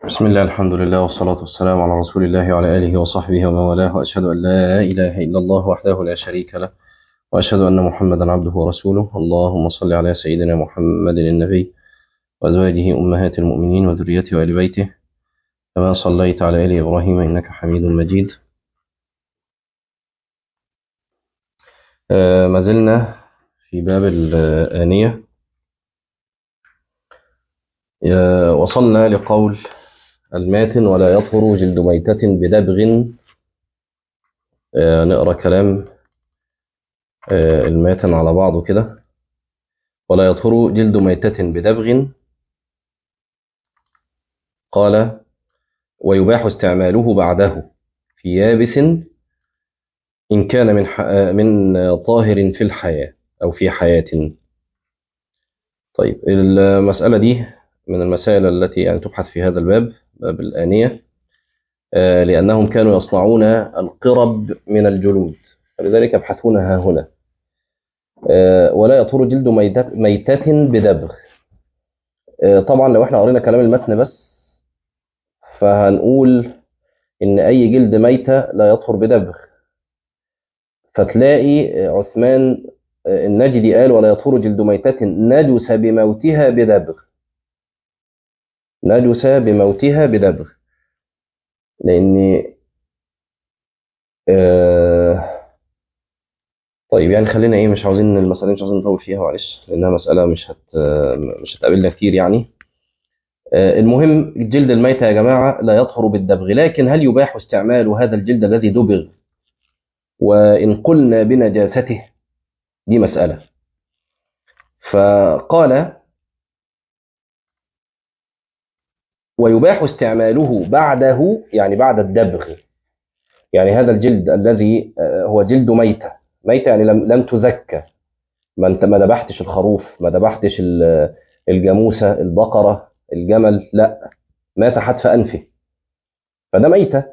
بسم الله الحمد لله والصلاة والسلام على رسول الله وعلى آله وصحبه ومن والاه وأشهد أن لا إله إلا الله وحده لا شريك له وأشهد أن محمدا عبده ورسوله اللهم صل على سيدنا محمد النبي وأزواجه أمهات المؤمنين وذريته وآل بيته كما صليت على آل إبراهيم إنك حميد مجيد آه، ما زلنا في باب الآنية آه، وصلنا لقول الماتن ولا يطهر جلد ميتة بدبغ آه، نقرأ كلام آه، الماتن على بعضه كده ولا يطهر جلد ميتة بدبغ قال ويباح استعماله بعده في يابس إن كان من ح... من طاهر في الحياة أو في حياة طيب المسألة دي من المسائل التي يعني تبحث في هذا الباب باب الآنية آه، لأنهم كانوا يصنعون القرب من الجلود فلذلك يبحثونها هنا آه، ولا يطهر جلد ميتة ميتة بدبغ آه، طبعا لو احنا قرينا كلام المتن بس فهنقول إن أي جلد ميتة لا يطهر بدبغ فتلاقي عثمان النجدي قال ولا يطهر جلد ميتة نجس بموتها بدبغ نجس بموتها بدبغ لأن آه طيب يعني خلينا ايه مش عاوزين المسألة مش عاوزين نطول فيها معلش لأنها مسألة مش هت مش هتقابلنا كتير يعني آه المهم جلد الميتة يا جماعة لا يطهر بالدبغ لكن هل يباح استعمال هذا الجلد الذي دبغ وإن قلنا بنجاسته دي مسألة فقال ويباح استعماله بعده يعني بعد الدبغ يعني هذا الجلد الذي هو جلد ميتة ميتة يعني لم لم تزكى ما انت ما ذبحتش الخروف ما ذبحتش الجاموسة البقرة الجمل لا مات حتف أنفه فده ميتة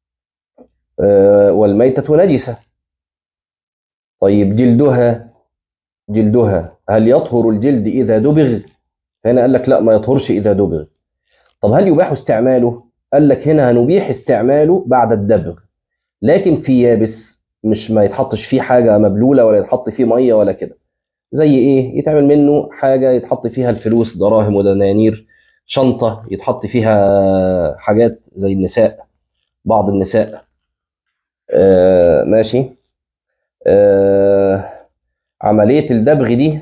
والميتة نجسة طيب جلدها جلدها هل يطهر الجلد إذا دبغ هنا قال لك لا ما يطهرش إذا دبغ طب هل يباح استعماله قال لك هنا هنبيح استعماله بعد الدبغ لكن في يابس مش ما يتحطش فيه حاجة مبلولة ولا يتحط فيه مية ولا كده زي ايه يتعمل منه حاجة يتحط فيها الفلوس دراهم ودنانير شنطة يتحط فيها حاجات زي النساء بعض النساء آه ماشي آه عملية الدبغ دي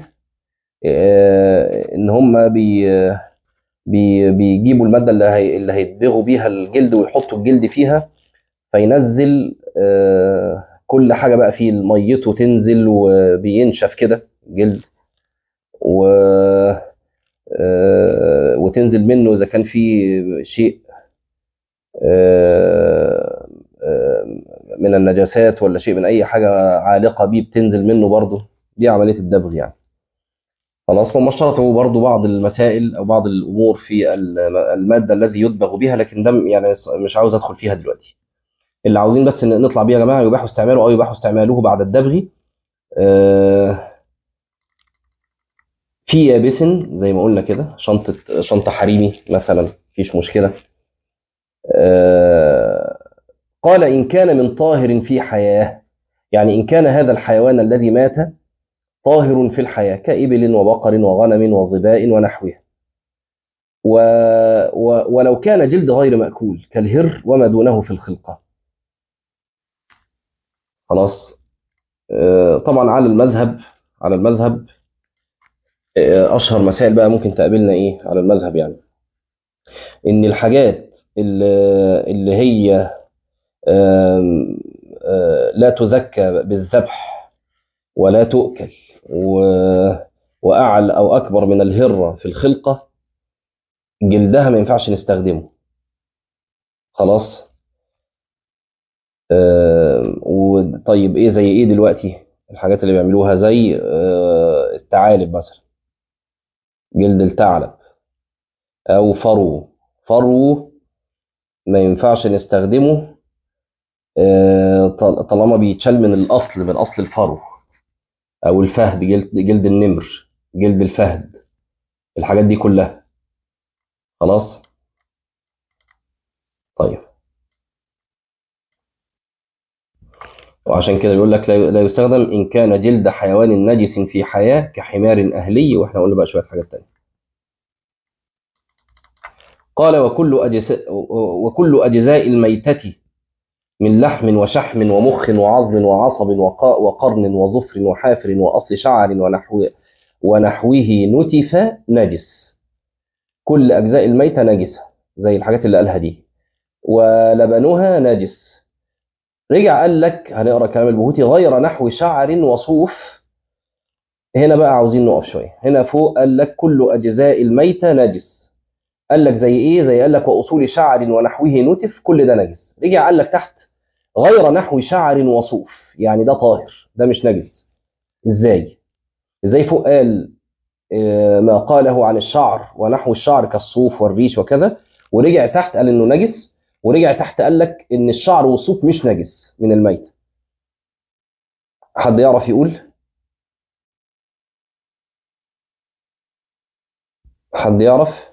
آه ان هم بي بي بيجيبوا المادة اللي, هي اللي هيدبغوا بيها الجلد ويحطوا الجلد فيها فينزل آه كل حاجة بقى فيه ميته تنزل وبينشف كده الجلد و آه وتنزل منه إذا كان فيه شيء آه من النجاسات ولا شيء من أي حاجة عالقة بيه بتنزل منه برضه دي عملية الدبغ يعني خلاص هم اشترطوا برضو بعض المسائل او بعض الامور في الماده الذي يدبغ بها لكن ده يعني مش عاوز ادخل فيها دلوقتي اللي عاوزين بس نطلع بيها يا جماعه يباح استعماله او يباح استعماله بعد الدبغ في يابس زي ما قلنا كده شنطه شنطه حريمي مثلا مفيش مشكله قال ان كان من طاهر في حياه يعني ان كان هذا الحيوان الذي مات طاهر في الحياة كإبل وبقر وغنم وظباء ونحوها و... و... ولو كان جلد غير مأكول كالهر وما دونه في الخلقة خلاص آه طبعا على المذهب على المذهب آه أشهر مسائل بقى ممكن تقابلنا إيه على المذهب يعني إن الحاجات اللي, اللي هي آه لا تزكى بالذبح ولا تؤكل و... وأعلى أو أكبر من الهرة في الخلقة جلدها ما ينفعش نستخدمه خلاص آه وطيب إيه زي إيه دلوقتي الحاجات اللي بيعملوها زي آه الثعالب مثلا جلد الثعلب أو فرو فرو ما ينفعش نستخدمه آه طالما بيتشال من الأصل من أصل الفرو او الفهد جلد جلد النمر جلد الفهد الحاجات دي كلها خلاص طيب وعشان كده بيقول لك لا لا يستخدم إن كان جلد حيوان نجس في حياة كحمار أهلي وإحنا قلنا بقى شوية حاجات تانية قال وكل أجزاء وكل أجزاء الميتة من لحم وشحم ومخ وعظم وعصب وقاء وقرن وظفر وحافر وأصل شعر ونحو ونحوه نتف نجس كل أجزاء الميتة نجسة زي الحاجات اللي قالها دي ولبنها نجس رجع قال لك هنقرا كلام البهوتي غير نحو شعر وصوف هنا بقى عاوزين نقف شويه هنا فوق قال لك كل اجزاء الميته نجس قال لك زي ايه زي قال لك واصول شعر ونحوه نتف كل ده نجس رجع قال لك تحت غير نحو شعر وصوف يعني ده طاهر ده مش نجس ازاي ازاي فوق قال آه، ما قاله عن الشعر ونحو الشعر كالصوف والريش وكذا ورجع تحت قال انه نجس ورجع تحت قال لك ان الشعر والصوف مش نجس من الميت حد يعرف يقول حد يعرف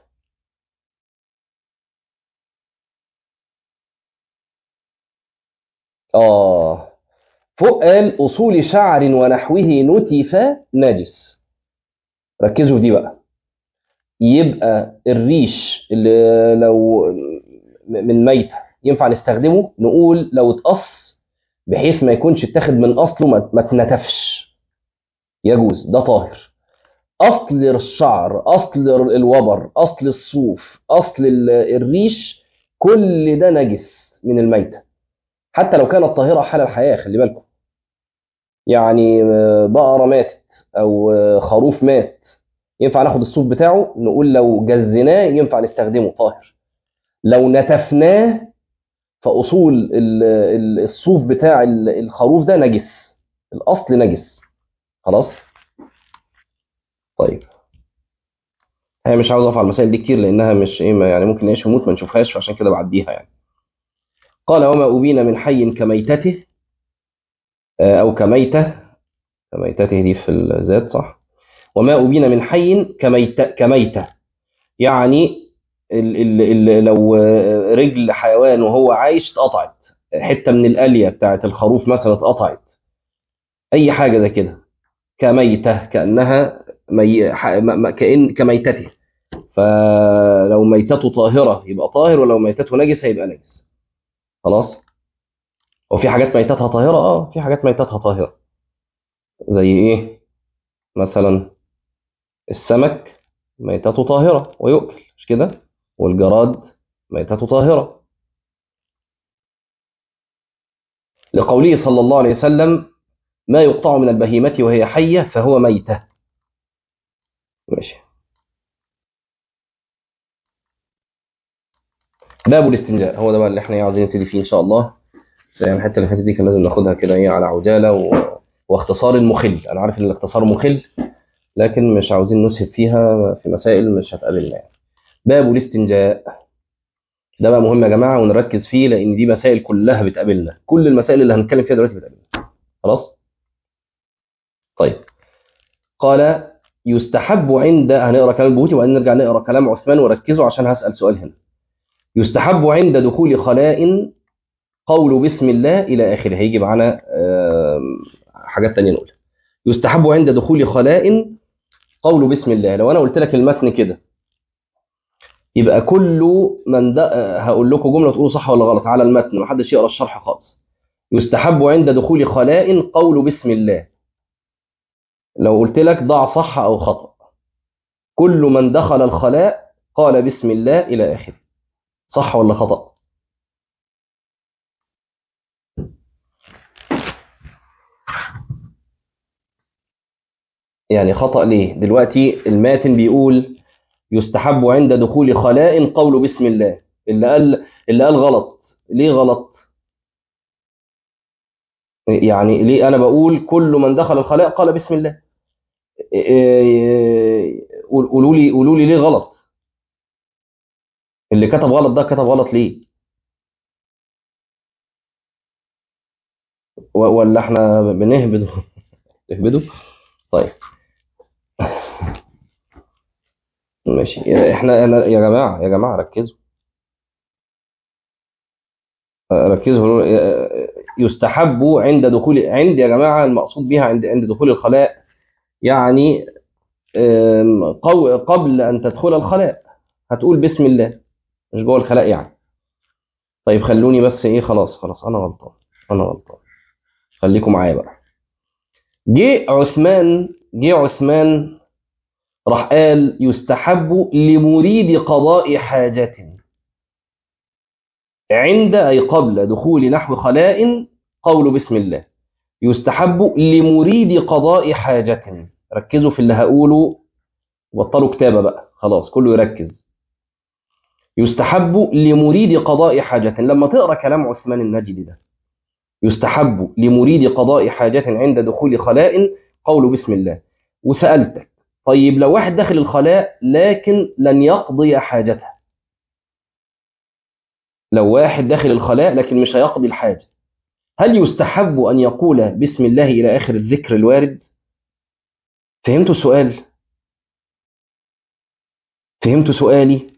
اه فوق قال اصول شعر ونحوه نتف نجس ركزوا في دي بقى يبقى الريش اللي لو من ميتة ينفع نستخدمه نقول لو اتقص بحيث ما يكونش اتاخد من اصله ما ما اتنتفش يجوز ده طاهر اصل الشعر اصل الوبر اصل الصوف اصل ال- الريش كل ده نجس من الميتة حتى لو كانت طاهرة حال الحياة خلي بالكم يعني آه، بقرة ماتت او آه، خروف مات ينفع ناخد الصوف بتاعه نقول لو جزناه ينفع نستخدمه طاهر لو نتفناه فاصول ال- ال- الصوف بتاع ال- الخروف ده نجس الاصل نجس خلاص طيب هي مش عاوز اقف على المسائل دي كتير لانها مش ايه ما- يعني ممكن نعيش ونموت ما نشوفهاش فعشان كده بعديها يعني قال وما ابين من حي كميتته آه، او كميته كميتته دي في الذات صح وما ابين من حي كميت كميته يعني ال ال ال لو آه، رجل حيوان وهو عايش اتقطعت حته من الاليه بتاعت الخروف مثلا اتقطعت اي حاجه زي كده كميته كانها مي... ح... م... م- كأن كميتته فلو ميتته طاهره يبقى طاهر ولو ميتته نجس هيبقى نجس خلاص وفي حاجات ميتتها طاهره اه في حاجات ميتتها طاهره زي ايه مثلا السمك ميتته طاهره ويؤكل مش كده والجراد ميتته طاهره لقوله صلى الله عليه وسلم ما يقطع من البهيمة وهي حية فهو ميتة ماشي باب الاستنجاء هو ده بقى اللي احنا عايزين نبتدي فيه ان شاء الله بس يعني الحته اللي فاتت دي كان لازم ناخدها كده ايه على عجاله و... واختصار مخل انا عارف ان الاختصار مخل لكن مش عاوزين نسهب فيها في مسائل مش هتقابلنا يعني باب الاستنجاء ده بقى مهم يا جماعه ونركز فيه لان دي مسائل كلها بتقابلنا كل المسائل اللي هنتكلم فيها دلوقتي بتقابلنا خلاص طيب قال يستحب عند هنقرا كلام البهوتي وبعدين نرجع نقرا كلام عثمان وركزوا عشان هسال سؤال هنا يستحب عند دخول خلاء قول بسم الله الى اخره هيجي معانا آم، حاجات تانية نقولها يستحب عند دخول خلاء قول بسم الله لو انا قلت لك المتن كده يبقى كل من ده آه، هقول لكم جمله تقولوا صح ولا غلط على المتن محدش يقرا الشرح خالص يستحب عند دخول خلاء قول بسم الله لو قلت لك ضع صح او خطا كل من دخل الخلاء قال بسم الله الى اخره صح ولا خطا يعني خطا ليه دلوقتي الماتن بيقول يستحب عند دخول خلاء قول بسم الله اللي قال اللي قال غلط ليه غلط يعني ليه انا بقول كل من دخل الخلاء قال بسم الله إيه- قولوا لي قولوا لي ليه غلط اللي كتب غلط ده كتب غلط ليه و- ولا احنا بنهبد تهبدوا طيب ماشي احنا أنا يا جماعه يا جماعه ركزوا ركزوا يستحب عند دخول عند يا جماعة المقصود بها عند عند دخول الخلاء يعني آم، قو- قبل أن تدخل الخلاء هتقول بسم الله مش جوه الخلاء يعني طيب خلوني بس ايه خلاص خلاص انا غلطان انا غلطان خليكم معايا بقى جه عثمان جه عثمان راح قال يستحب لمريد قضاء حاجة عند أي قبل دخول نحو خلاء قول بسم الله يستحب لمريد قضاء حاجة ركزوا في اللي هقوله بطلوا كتابة بقى خلاص كله يركز يستحب لمريد قضاء حاجة لما تقرأ كلام عثمان النجدي ده يستحب لمريد قضاء حاجة عند دخول خلاء قول بسم الله وسألتك طيب لو واحد داخل الخلاء لكن لن يقضي حاجته لو واحد داخل الخلاء لكن مش هيقضي الحاجة هل يستحب أن يقول بسم الله إلى آخر الذكر الوارد فهمتوا السؤال فهمتوا سؤالي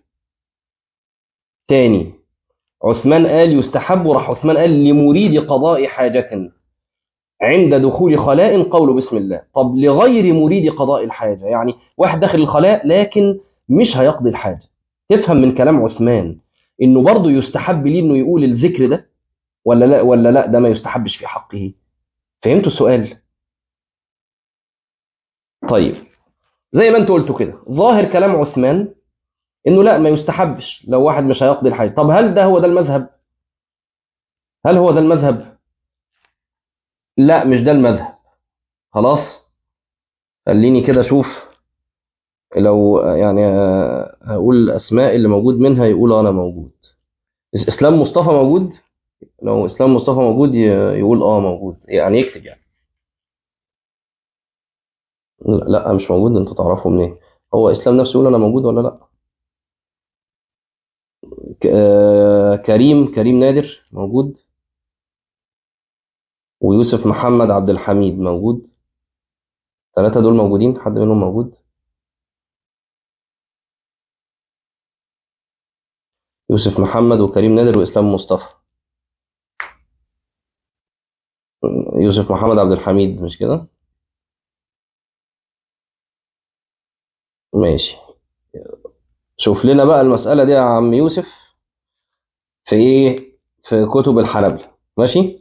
تاني عثمان قال يستحب وراح عثمان قال لمريد قضاء حاجة عند دخول خلاء قول بسم الله طب لغير مريد قضاء الحاجة يعني واحد داخل الخلاء لكن مش هيقضي الحاجة تفهم من كلام عثمان انه برضه يستحب ليه انه يقول الذكر ده ولا لا ولا لا ده ما يستحبش في حقه فهمتوا السؤال طيب زي ما انت قلتوا كده ظاهر كلام عثمان انه لا ما يستحبش لو واحد مش هيقضي الحاجة طب هل ده هو ده المذهب هل هو ده المذهب لا مش ده المذهب خلاص خليني كده اشوف لو يعني هقول الاسماء اللي موجود منها يقول انا موجود اسلام مصطفى موجود لو اسلام مصطفى موجود ي- يقول اه موجود يعني يكتب يعني لا, لا مش موجود انتوا تعرفوا منين هو اسلام نفسه يقول انا موجود ولا لا ك- آه، كريم كريم نادر موجود ويوسف محمد عبد الحميد موجود ثلاثة دول موجودين حد منهم موجود يوسف محمد وكريم نادر وإسلام مصطفى يوسف محمد عبد الحميد مش كده ماشي شوف لنا بقى المسألة دي يا عم يوسف في ايه في كتب الحنبلة ماشي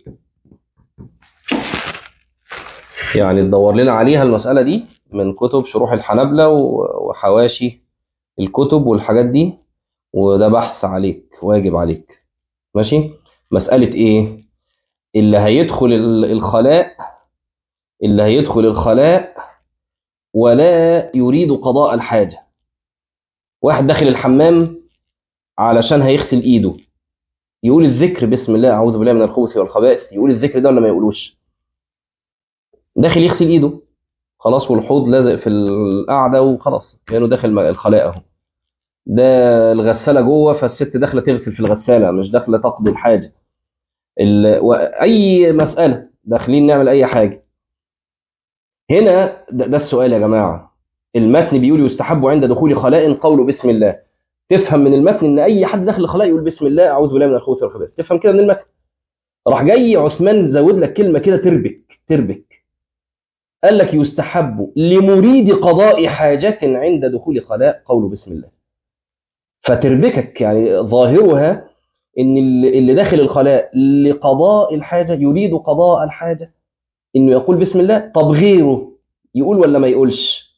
يعني تدور لنا عليها المسألة دي من كتب شروح الحنبلة و- وحواشي الكتب والحاجات دي وده بحث عليك واجب عليك ماشي مسألة ايه اللي هيدخل ال- الخلاء اللي هيدخل الخلاء ولا يريد قضاء الحاجة واحد داخل الحمام علشان هيغسل ايده يقول الذكر بسم الله اعوذ بالله من الخبث والخبائث يقول الذكر ده ولا ما يقولوش داخل يغسل ايده خلاص والحوض لازق في القعده وخلاص كانه داخل الخلاء اهو ده الغساله جوه فالست داخله تغسل في الغساله مش داخله تقضي الحاجه ال... اي مساله داخلين نعمل اي حاجه هنا ده, ده السؤال يا جماعه المتن بيقول يستحب عند دخول خلاء قول بسم الله تفهم من المتن ان اي حد داخل الخلاء يقول بسم الله اعوذ بالله من الخبث والخبائث تفهم كده من المتن راح جاي عثمان زود لك كلمه كده تربك تربك قال لك يستحب لمريد قضاء حاجة عند دخول خلاء قول بسم الله فتربكك يعني ظاهرها ان اللي اللي داخل الخلاء لقضاء الحاجة يريد قضاء الحاجة انه يقول بسم الله طب غيره يقول ولا ما يقولش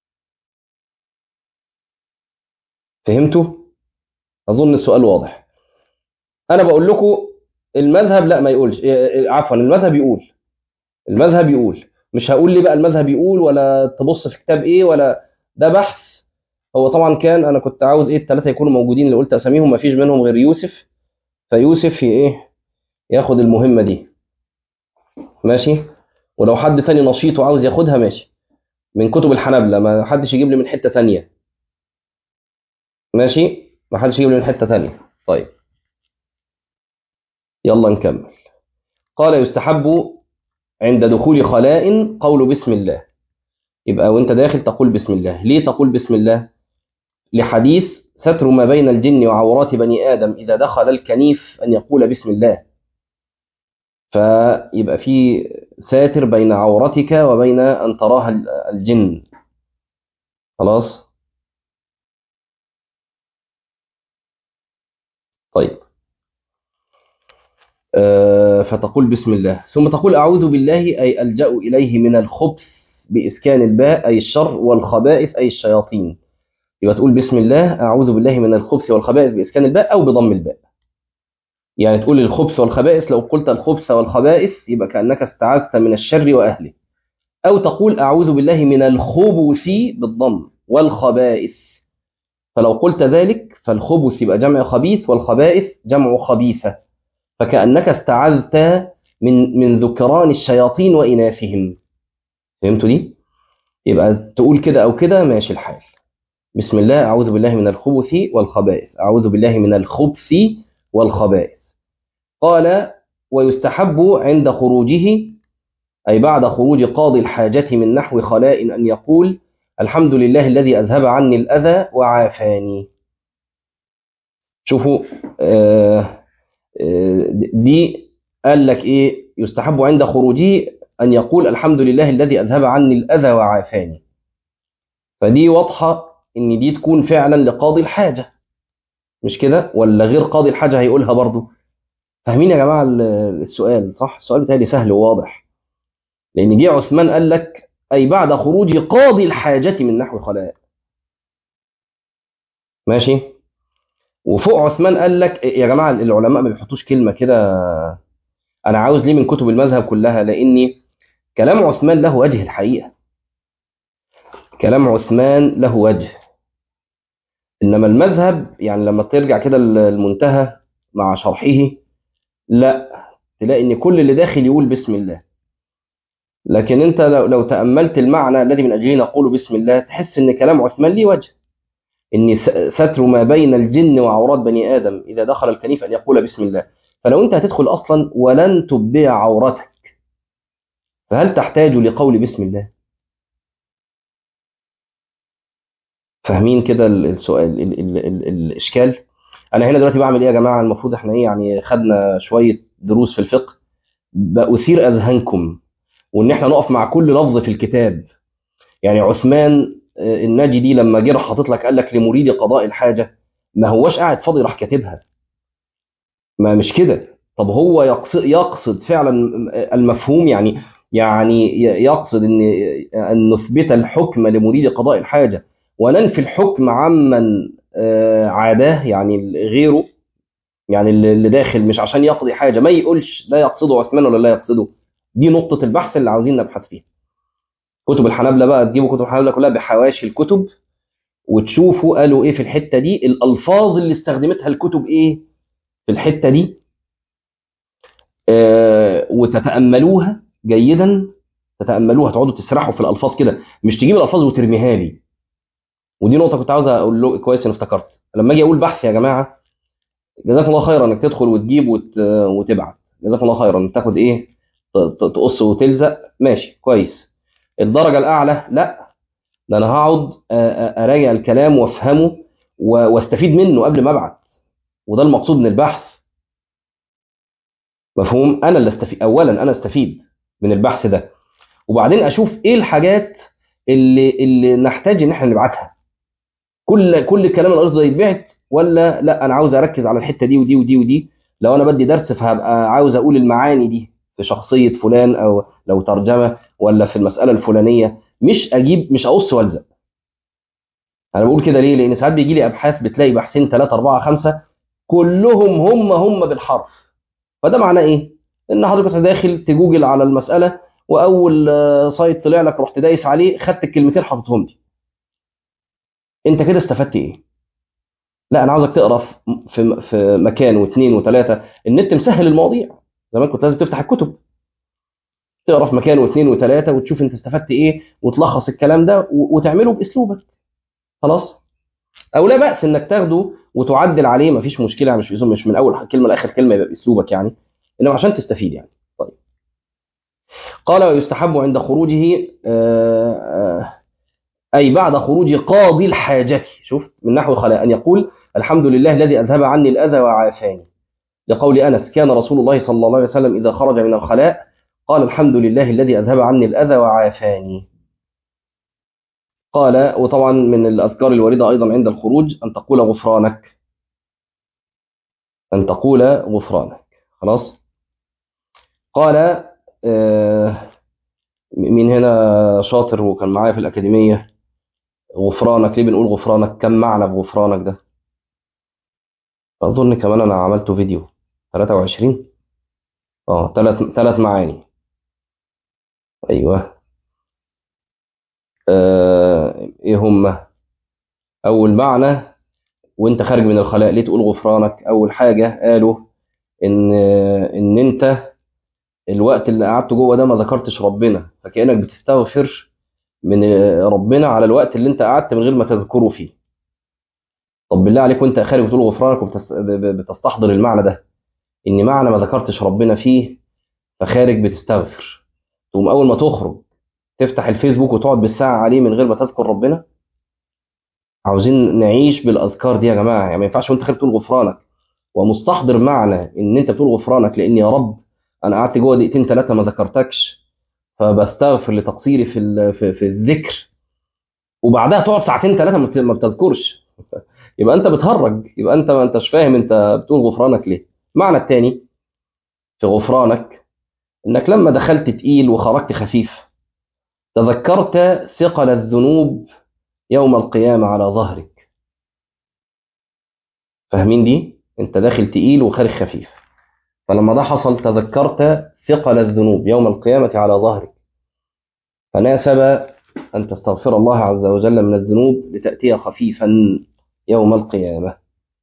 فهمتوا اظن السؤال واضح انا بقول لكم المذهب لا ما يقولش إيه، عفوا المذهب يقول المذهب يقول مش هقول لي بقى المذهب يقول ولا تبص في كتاب ايه ولا ده بحث هو طبعا كان انا كنت عاوز ايه الثلاثه يكونوا موجودين اللي قلت اساميهم ما فيش منهم غير يوسف فيوسف ي- ايه ياخد المهمه دي ماشي ولو حد تاني نشيط وعاوز ياخدها ماشي من كتب الحنابلة ما حدش يجيب لي من حته تانية ماشي ما حدش يجيب لي من حته تانية طيب يلا نكمل قال يستحب عند دخول خلاء قول بسم الله يبقى وانت داخل تقول بسم الله ليه تقول بسم الله لحديث ستر ما بين الجن وعورات بني آدم إذا دخل الكنيف أن يقول بسم الله فيبقى في ساتر بين عورتك وبين أن تراها الجن خلاص طيب آه فتقول بسم الله ثم تقول أعوذ بالله أي ألجأ إليه من الخبث بإسكان الباء أي الشر والخبائث أي الشياطين يبقى تقول بسم الله أعوذ بالله من الخبث والخبائث بإسكان الباء أو بضم الباء يعني تقول الخبث والخبائث لو قلت الخبث والخبائث يبقى كأنك استعاذت من الشر وأهله أو تقول أعوذ بالله من الخبث بالضم والخبائث فلو قلت ذلك فالخبث يبقى جمع خبيث والخبائث جمع خبيثة فكأنك استعذت من من ذكران الشياطين وإناثهم فهمتوا دي؟ يبقى تقول كده أو كده ماشي الحال بسم الله أعوذ بالله من الخبث والخبائث أعوذ بالله من الخبث والخبائث قال ويستحب عند خروجه أي بعد خروج قاضي الحاجة من نحو خلاء أن يقول الحمد لله الذي أذهب عني الأذى وعافاني شوفوا آه آه دي قال لك إيه يستحب عند خروجه أن يقول الحمد لله الذي أذهب عني الأذى وعافاني فدي واضحة إن دي تكون فعلا لقاضي الحاجة مش كده ولا غير قاضي الحاجة هيقولها برضو فاهمين يا جماعة السؤال صح السؤال بتاعي سهل وواضح لأن جه عثمان قال لك أي بعد خروج قاضي الحاجة من نحو خلاء ماشي وفوق عثمان قال لك يا جماعة العلماء ما بيحطوش كلمة كده أنا عاوز ليه من كتب المذهب كلها لأني كلام عثمان له وجه الحقيقة كلام عثمان له وجه إنما المذهب يعني لما ترجع كده المنتهى مع شرحه لا تلاقي إن كل اللي داخل يقول بسم الله لكن انت لو, لو تأملت المعنى الذي من أجله نقول بسم الله تحس ان كلام عثمان ليه وجه ان ستر ما بين الجن وعورات بني آدم إذا دخل الكنيف أن يقول بسم الله فلو انت هتدخل أصلا ولن تبدع عورتك فهل تحتاج لقول بسم الله فاهمين كده السؤال ال ال ال الإشكال أنا هنا دلوقتي بعمل إيه يا جماعة المفروض إحنا إيه يعني خدنا شوية دروس في الفقه بأثير أذهانكم وان احنا نقف مع كل لفظ في الكتاب يعني عثمان الناجدي لما جه حاطط لك قال لك لمريد قضاء الحاجه ما هوش قاعد فاضي راح كاتبها ما مش كده طب هو يقصد يقصد فعلا المفهوم يعني يعني يقصد ان ان نثبت الحكم لمريد قضاء الحاجه وننفي الحكم عمن عاداه يعني غيره يعني اللي داخل مش عشان يقضي حاجه ما يقولش لا يقصده عثمان ولا لا يقصده دي نقطة البحث اللي عاوزين نبحث فيها كتب الحنابلة بقى تجيبوا كتب الحنابلة كلها بحواشي الكتب وتشوفوا قالوا ايه في الحتة دي الألفاظ اللي استخدمتها الكتب ايه في الحتة دي آه وتتأملوها جيدا تتأملوها تقعدوا تسرحوا في الألفاظ كده مش تجيب الألفاظ وترميها لي ودي نقطة كنت عاوز أقول له كويس إن افتكرت لما أجي أقول بحث يا جماعة جزاكم الله خيرا إنك تدخل وتجيب وت... وتبعت جزاكم الله خيرا إنك تاخد إيه تقص وتلزق ماشي كويس الدرجة الأعلى لا ده أنا هقعد أراجع الكلام وأفهمه واستفيد منه قبل ما أبعت وده المقصود من البحث مفهوم أنا اللي استفيد أولا أنا استفيد من البحث ده وبعدين أشوف إيه الحاجات اللي اللي نحتاج إن إحنا نبعتها كل كل الكلام الأرض ده يتبعت ولا لا أنا عاوز أركز على الحتة دي ودي ودي ودي لو أنا بدي درس فهبقى عاوز أقول المعاني دي في شخصية فلان أو لو ترجمة ولا في المسألة الفلانية مش أجيب مش أقص والزق أنا بقول كده ليه؟ لأن ساعات بيجي لي أبحاث بتلاقي بحثين ثلاثة أربعة خمسة كلهم هم هم بالحرف فده معناه إيه؟ إن حضرتك داخل تجوجل على المسألة وأول سايت طلع لك رحت دايس عليه خدت الكلمتين حطيتهم لي أنت كده استفدت إيه؟ لا أنا عاوزك تقرا في في مكان واثنين وثلاثة النت مسهل المواضيع زمان كنت لازم تفتح الكتب تقرا في مكان واثنين وثلاثه وتشوف انت استفدت ايه وتلخص الكلام ده وتعمله باسلوبك خلاص او لا باس انك تاخده وتعدل عليه مفيش مشكله مش مش من اول كلمه لاخر كلمه يبقى باسلوبك يعني انما عشان تستفيد يعني طيب قال ويستحب عند خروجه أي بعد خروج قاضي الحاجة شوف من نحو خلاء أن يقول الحمد لله الذي أذهب عني الأذى وعافاني لقول أنس كان رسول الله صلى الله عليه وسلم إذا خرج من الخلاء قال الحمد لله الذي أذهب عني الأذى وعافاني قال وطبعا من الأذكار الواردة أيضا عند الخروج أن تقول غفرانك أن تقول غفرانك خلاص قال آه من هنا شاطر وكان معايا في الأكاديمية غفرانك ليه بنقول غفرانك كم معنى بغفرانك ده أظن كمان أنا عملته فيديو 23 اه ثلاث ثلاث معاني أيوه آه إيه هما أول معنى وأنت خارج من الخلاء ليه تقول غفرانك أول حاجة قالوا إن إن أنت الوقت اللي قعدت جوه ده ما ذكرتش ربنا فكأنك بتستغفر من ربنا على الوقت اللي انت قعدت من غير ما تذكره فيه طب بالله عليك وانت خارج بتقول غفرانك وبتستحضر المعنى ده ان معنى ما ذكرتش ربنا فيه فخارج بتستغفر تقوم اول ما تخرج تفتح الفيسبوك وتقعد بالساعه عليه من غير ما تذكر ربنا عاوزين نعيش بالاذكار دي يا جماعه يعني ما ينفعش وانت خارج تقول غفرانك ومستحضر معنى ان انت بتقول غفرانك لان يا رب انا قعدت جوه دقيقتين ثلاثه ما ذكرتكش فبستغفر لتقصيري في في, في الذكر وبعدها تقعد ساعتين ثلاثه ما بتذكرش يبقى انت بتهرج يبقى انت ما انتش فاهم انت بتقول غفرانك ليه المعنى الثاني في غفرانك انك لما دخلت تقيل وخرجت خفيف تذكرت ثقل الذنوب يوم القيامه على ظهرك فاهمين دي انت داخل تقيل وخارج خفيف فلما ده حصل تذكرت ثقل الذنوب يوم القيامة على ظهرك فناسب أن تستغفر الله عز وجل من الذنوب لتأتي خفيفا يوم القيامة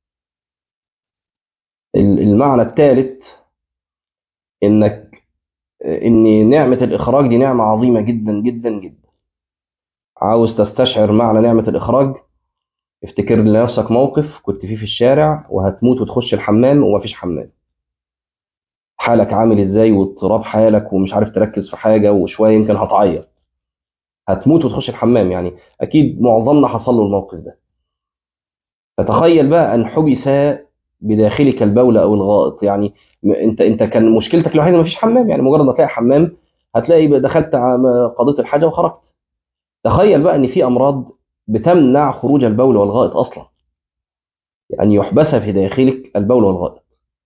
المعنى الثالث إنك إن نعمة الإخراج دي نعمة عظيمة جدا جدا جدا عاوز تستشعر معنى نعمة الإخراج افتكر لنفسك موقف كنت فيه في الشارع وهتموت وتخش الحمام ومفيش حمام حالك عامل ازاي واضطراب حالك ومش عارف تركز في حاجه وشويه يمكن هتعيط هتموت وتخش الحمام يعني اكيد معظمنا حصل له الموقف ده فتخيل بقى ان حبس بداخلك البول او الغائط يعني انت انت كان مشكلتك الوحيده مفيش حمام يعني مجرد ما تلاقي حمام هتلاقي دخلت قضيت الحاجه وخرجت تخيل بقى ان في امراض بتمنع خروج البول والغائط اصلا يعني يحبس في داخلك البول والغائط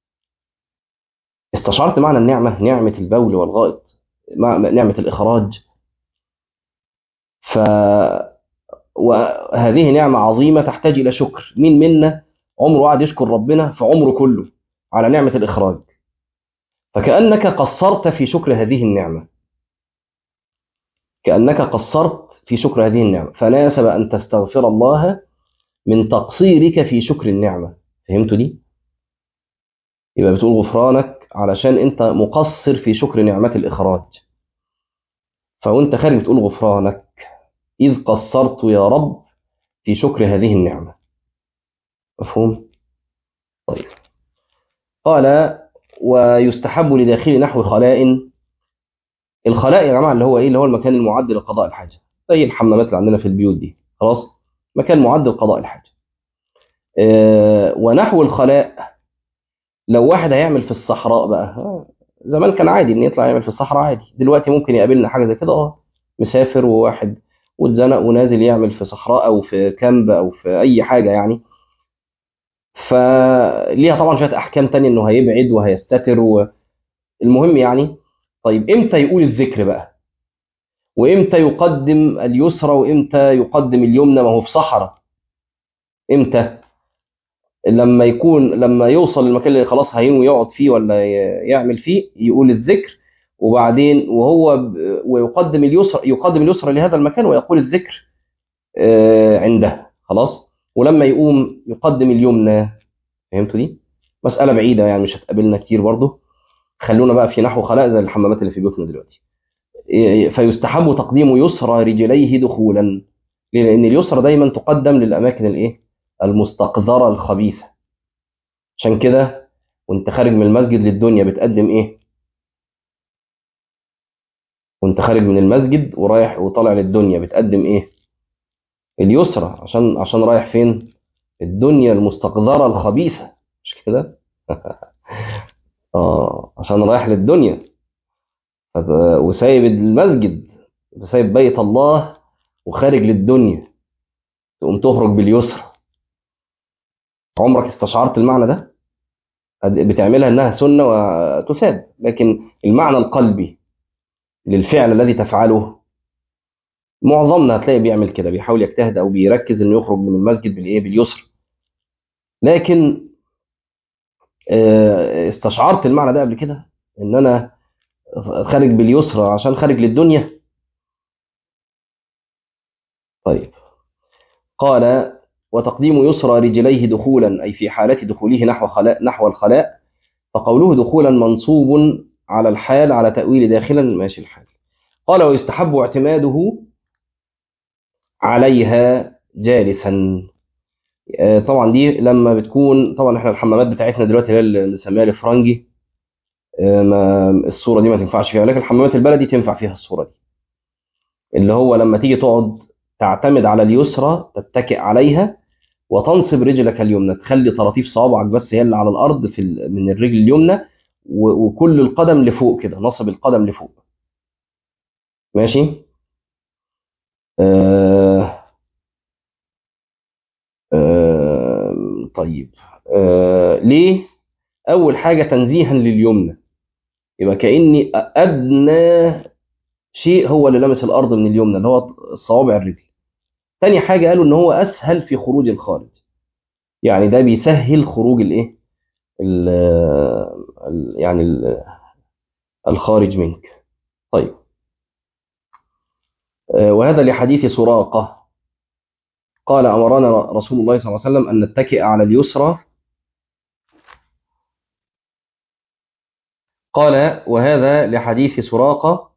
استشعرت معنى النعمة نعمة البول والغائط نعمة الإخراج ف وهذه نعمة عظيمة تحتاج إلى شكر مين منا عمره قاعد يشكر ربنا في عمره كله على نعمة الإخراج فكأنك قصرت في شكر هذه النعمة كأنك قصرت في شكر هذه النعمة فناسب أن تستغفر الله من تقصيرك في شكر النعمة فهمتوا دي؟ يبقى بتقول غفرانك علشان انت مقصر في شكر نعمة الإخراج فوانت خارج بتقول غفرانك إذ قصرت يا رب في شكر هذه النعمة مفهوم؟ طيب قال ويستحب لداخل نحو خلاء الخلاء يا جماعة اللي هو إيه اللي هو المكان المعد لقضاء الحاجة زي الحمامات اللي عندنا في البيوت دي خلاص مكان معد لقضاء الحاجة اه ونحو الخلاء لو واحد هيعمل في الصحراء بقى زمان كان عادي ان يطلع يعمل في الصحراء عادي دلوقتي ممكن يقابلنا حاجه زي كده اه مسافر وواحد واتزنق ونازل يعمل في صحراء او في كامب او في اي حاجه يعني فليها طبعا شويه احكام تانية انه هيبعد وهيستتر و... المهم يعني طيب امتى يقول الذكر بقى وامتى يقدم اليسرى وامتى يقدم اليمنى ما هو في صحراء امتى لما يكون لما يوصل للمكان اللي خلاص هينوي يقعد فيه ولا يعمل فيه يقول الذكر وبعدين وهو ويقدم اليسرى يقدم اليسرى لهذا المكان ويقول الذكر عنده خلاص ولما يقوم يقدم اليمنى فهمتوا دي مسألة بعيدة يعني مش هتقابلنا كتير برضه خلونا بقى في نحو خلاء زي الحمامات اللي في بيوتنا دلوقتي فيستحب تقديم يسرى رجليه دخولا لأن اليسرى دايما تقدم للأماكن الإيه المستقذرة الخبيثة عشان كده وانت خارج من المسجد للدنيا بتقدم ايه وانت خارج من المسجد ورايح وطالع للدنيا بتقدم ايه اليسرى عشان عشان رايح فين الدنيا المستقذرة الخبيثة مش كده اه عشان رايح للدنيا فت- وسايب المسجد وسايب بيت الله وخارج للدنيا تقوم تخرج باليسرى عمرك استشعرت المعنى ده قد- بتعملها انها سنة وتساب لكن المعنى القلبي للفعل الذي تفعله معظمنا هتلاقي بيعمل كده بيحاول يجتهد او بيركز انه يخرج من المسجد بالايه باليسر لكن آه، استشعرت المعنى ده قبل كده ان انا خارج باليسرى عشان خارج للدنيا طيب قال وتقديم يسرى رجليه دخولا اي في حالة دخوله نحو خلاء نحو الخلاء فقوله دخولا منصوب على الحال على تأويل داخلا ماشي الحال قال ويستحب اعتماده عليها جالسا آه، طبعا دي لما بتكون طبعا احنا الحمامات بتاعتنا دلوقتي اللي هي اللي بنسميها الفرنجي آه، ما الصوره دي ما تنفعش فيها لكن الحمامات البلدي تنفع فيها الصوره دي اللي هو لما تيجي تقعد تعتمد على اليسرى تتكئ عليها وتنصب رجلك اليمنى تخلي طراطيف صوابعك بس هي اللي على الارض في ال- من الرجل اليمنى و- وكل القدم لفوق كده نصب القدم لفوق ماشي آه آه طيب آه ليه اول حاجه تنزيها لليمنى يبقى كاني ادنى شيء هو اللي لمس الارض من اليمنى اللي هو صوابع الرجل تاني حاجه قالوا ان هو اسهل في خروج الخارج يعني ده بيسهل خروج الايه ال- ال- يعني ال- الخارج منك طيب آه، وهذا لحديث سراقه قال امرنا رسول الله صلى الله عليه وسلم ان نتكئ على اليسرى قال وهذا لحديث سراقه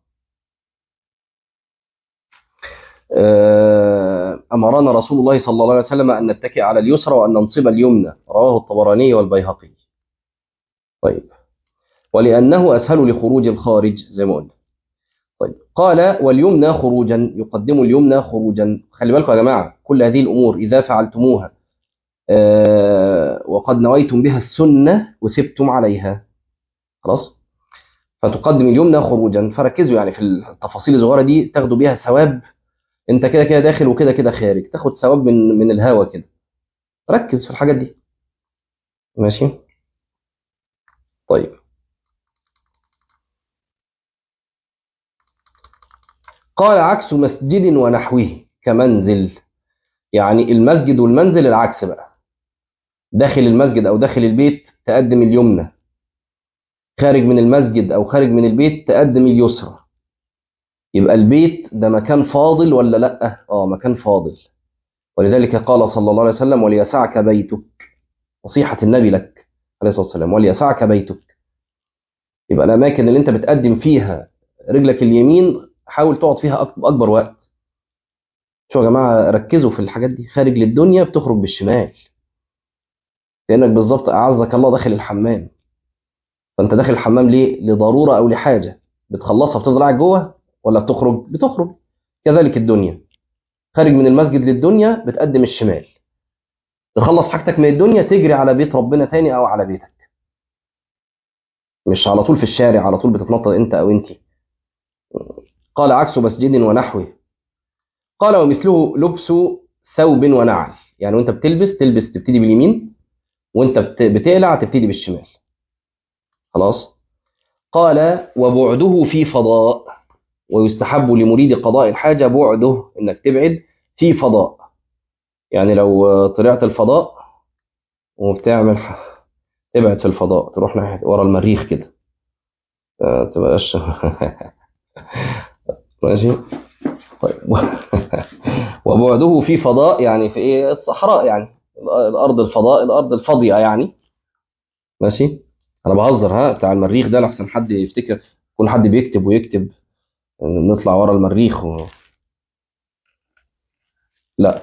آه، أمرنا رسول الله صلى الله عليه وسلم أن نتكئ على اليسرى وأن ننصب اليمنى رواه الطبراني والبيهقي طيب ولأنه أسهل لخروج الخارج زي ما قلنا طيب قال واليمنى خروجا يقدم اليمنى خروجا خلي بالكم يا جماعة كل هذه الأمور إذا فعلتموها آه، وقد نويتم بها السنة وثبتم عليها خلاص فتقدم اليمنى خروجا فركزوا يعني في التفاصيل الصغيرة دي تاخدوا بيها ثواب انت كده كده داخل وكده كده خارج تاخد ثواب من من الهوا كده ركز في الحاجات دي ماشي طيب قال عكس مسجد ونحوه كمنزل يعني المسجد والمنزل العكس بقى داخل المسجد او داخل البيت تقدم اليمنى خارج من المسجد او خارج من البيت تقدم اليسرى يبقى البيت ده مكان فاضل ولا لا اه مكان فاضل ولذلك قال صلى الله عليه وسلم وليسعك بيتك نصيحة النبي لك عليه الصلاة والسلام وليسعك بيتك يبقى الأماكن اللي أنت بتقدم فيها رجلك اليمين حاول تقعد فيها أك- أكبر وقت شو يا جماعة ركزوا في الحاجات دي خارج للدنيا بتخرج بالشمال لأنك بالظبط أعزك الله داخل الحمام فأنت داخل الحمام ليه؟ لضرورة أو لحاجة بتخلصها بتفضل قاعد جوه ولا بتخرج؟ بتخرج كذلك الدنيا خارج من المسجد للدنيا بتقدم الشمال تخلص حاجتك من الدنيا تجري على بيت ربنا تاني أو على بيتك مش على طول في الشارع على طول بتتنطط أنت أو أنت قال عكس مسجد ونحوه قال ومثله لبس ثوب ونعل يعني وانت بتلبس تلبس تبتدي باليمين وانت بت- بتقلع تبتدي بالشمال خلاص قال وبعده في فضاء ويستحب لمريد قضاء الحاجة بعده انك تبعد في فضاء يعني لو طلعت الفضاء وبتعمل ح- تبعد في الفضاء تروح ناحية ورا المريخ كده آه، تبقاش ماشي طيب وبعده في فضاء يعني في ايه الصحراء يعني الارض الفضاء الارض الفاضيه يعني ماشي انا بهزر ها بتاع المريخ ده لحسن حد يفتكر يكون حد بيكتب ويكتب إن نطلع ورا المريخ و... لا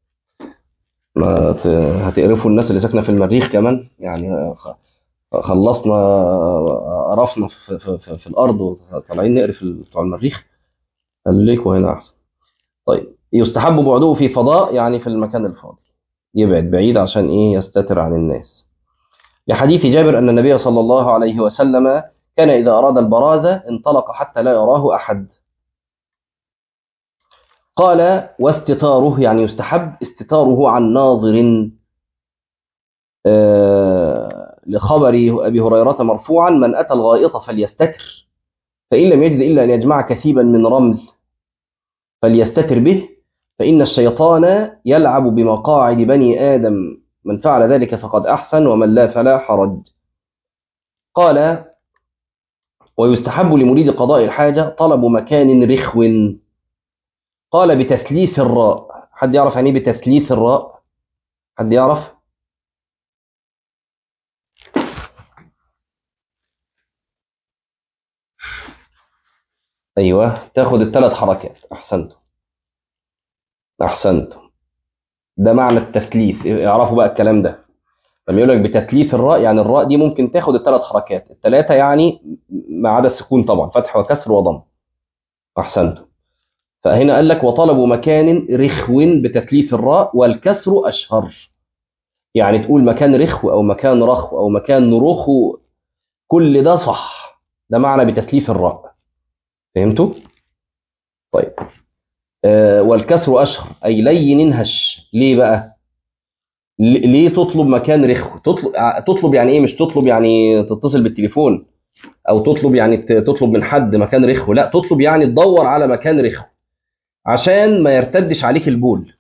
ما ت... هتقرفوا الناس اللي ساكنه في المريخ كمان يعني خ- خلصنا قرفنا في, في, في, في الارض وطالعين نقرف ال- بتوع المريخ خليكوا هنا احسن طيب يستحب بعده في فضاء يعني في المكان الفاضي يبعد بعيد عشان ايه يستتر عن الناس لحديث جابر ان النبي صلى الله عليه وسلم كان اذا اراد البرازه انطلق حتى لا يراه احد قال واستتاره يعني يستحب استتاره عن ناظر آه لخبر ابي هريره مرفوعا من اتى الغائط فليستتر فان لم يجد الا ان يجمع كثيبا من رمل فليستتر به فإن الشيطان يلعب بمقاعد بني آدم من فعل ذلك فقد أحسن ومن لا فلا حرج قال ويستحب لمريد قضاء الحاجة طلب مكان رخو قال بتثليث الراء حد يعرف يعني بتثليث الراء حد يعرف أيوة تاخد الثلاث حركات أحسنتم أحسنتم ده معنى التثليث اعرفوا بقى الكلام ده لما يقول لك بتثليث الراء يعني الراء دي ممكن تاخد الثلاث حركات الثلاثة يعني ما عدا السكون طبعا فتح وكسر وضم أحسنتم فهنا قال لك وطلبوا مكان رخو بتثليث الراء والكسر أشهر يعني تقول مكان رخو أو مكان رخو أو مكان رخو كل ده صح ده معنى بتثليث الراء فهمتوا؟ طيب آه والكسر أشهر أي لين هش ليه بقى؟ ليه تطلب مكان رخو؟ تطلب تطلب يعني إيه؟ مش تطلب يعني تتصل بالتليفون أو تطلب يعني تطلب من حد مكان رخو، لا تطلب يعني تدور على مكان رخو عشان ما يرتدش عليك البول.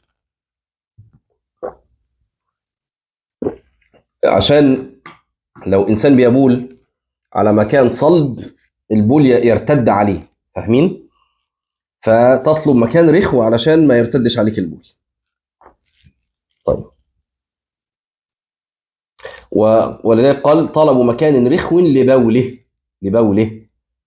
عشان لو إنسان بيبول على مكان صلب البول يرتد عليه، فاهمين؟ فتطلب مكان رخو علشان ما يرتدش عليك البول طيب و... ولذلك قال طلبوا مكان رخو لبوله لبوله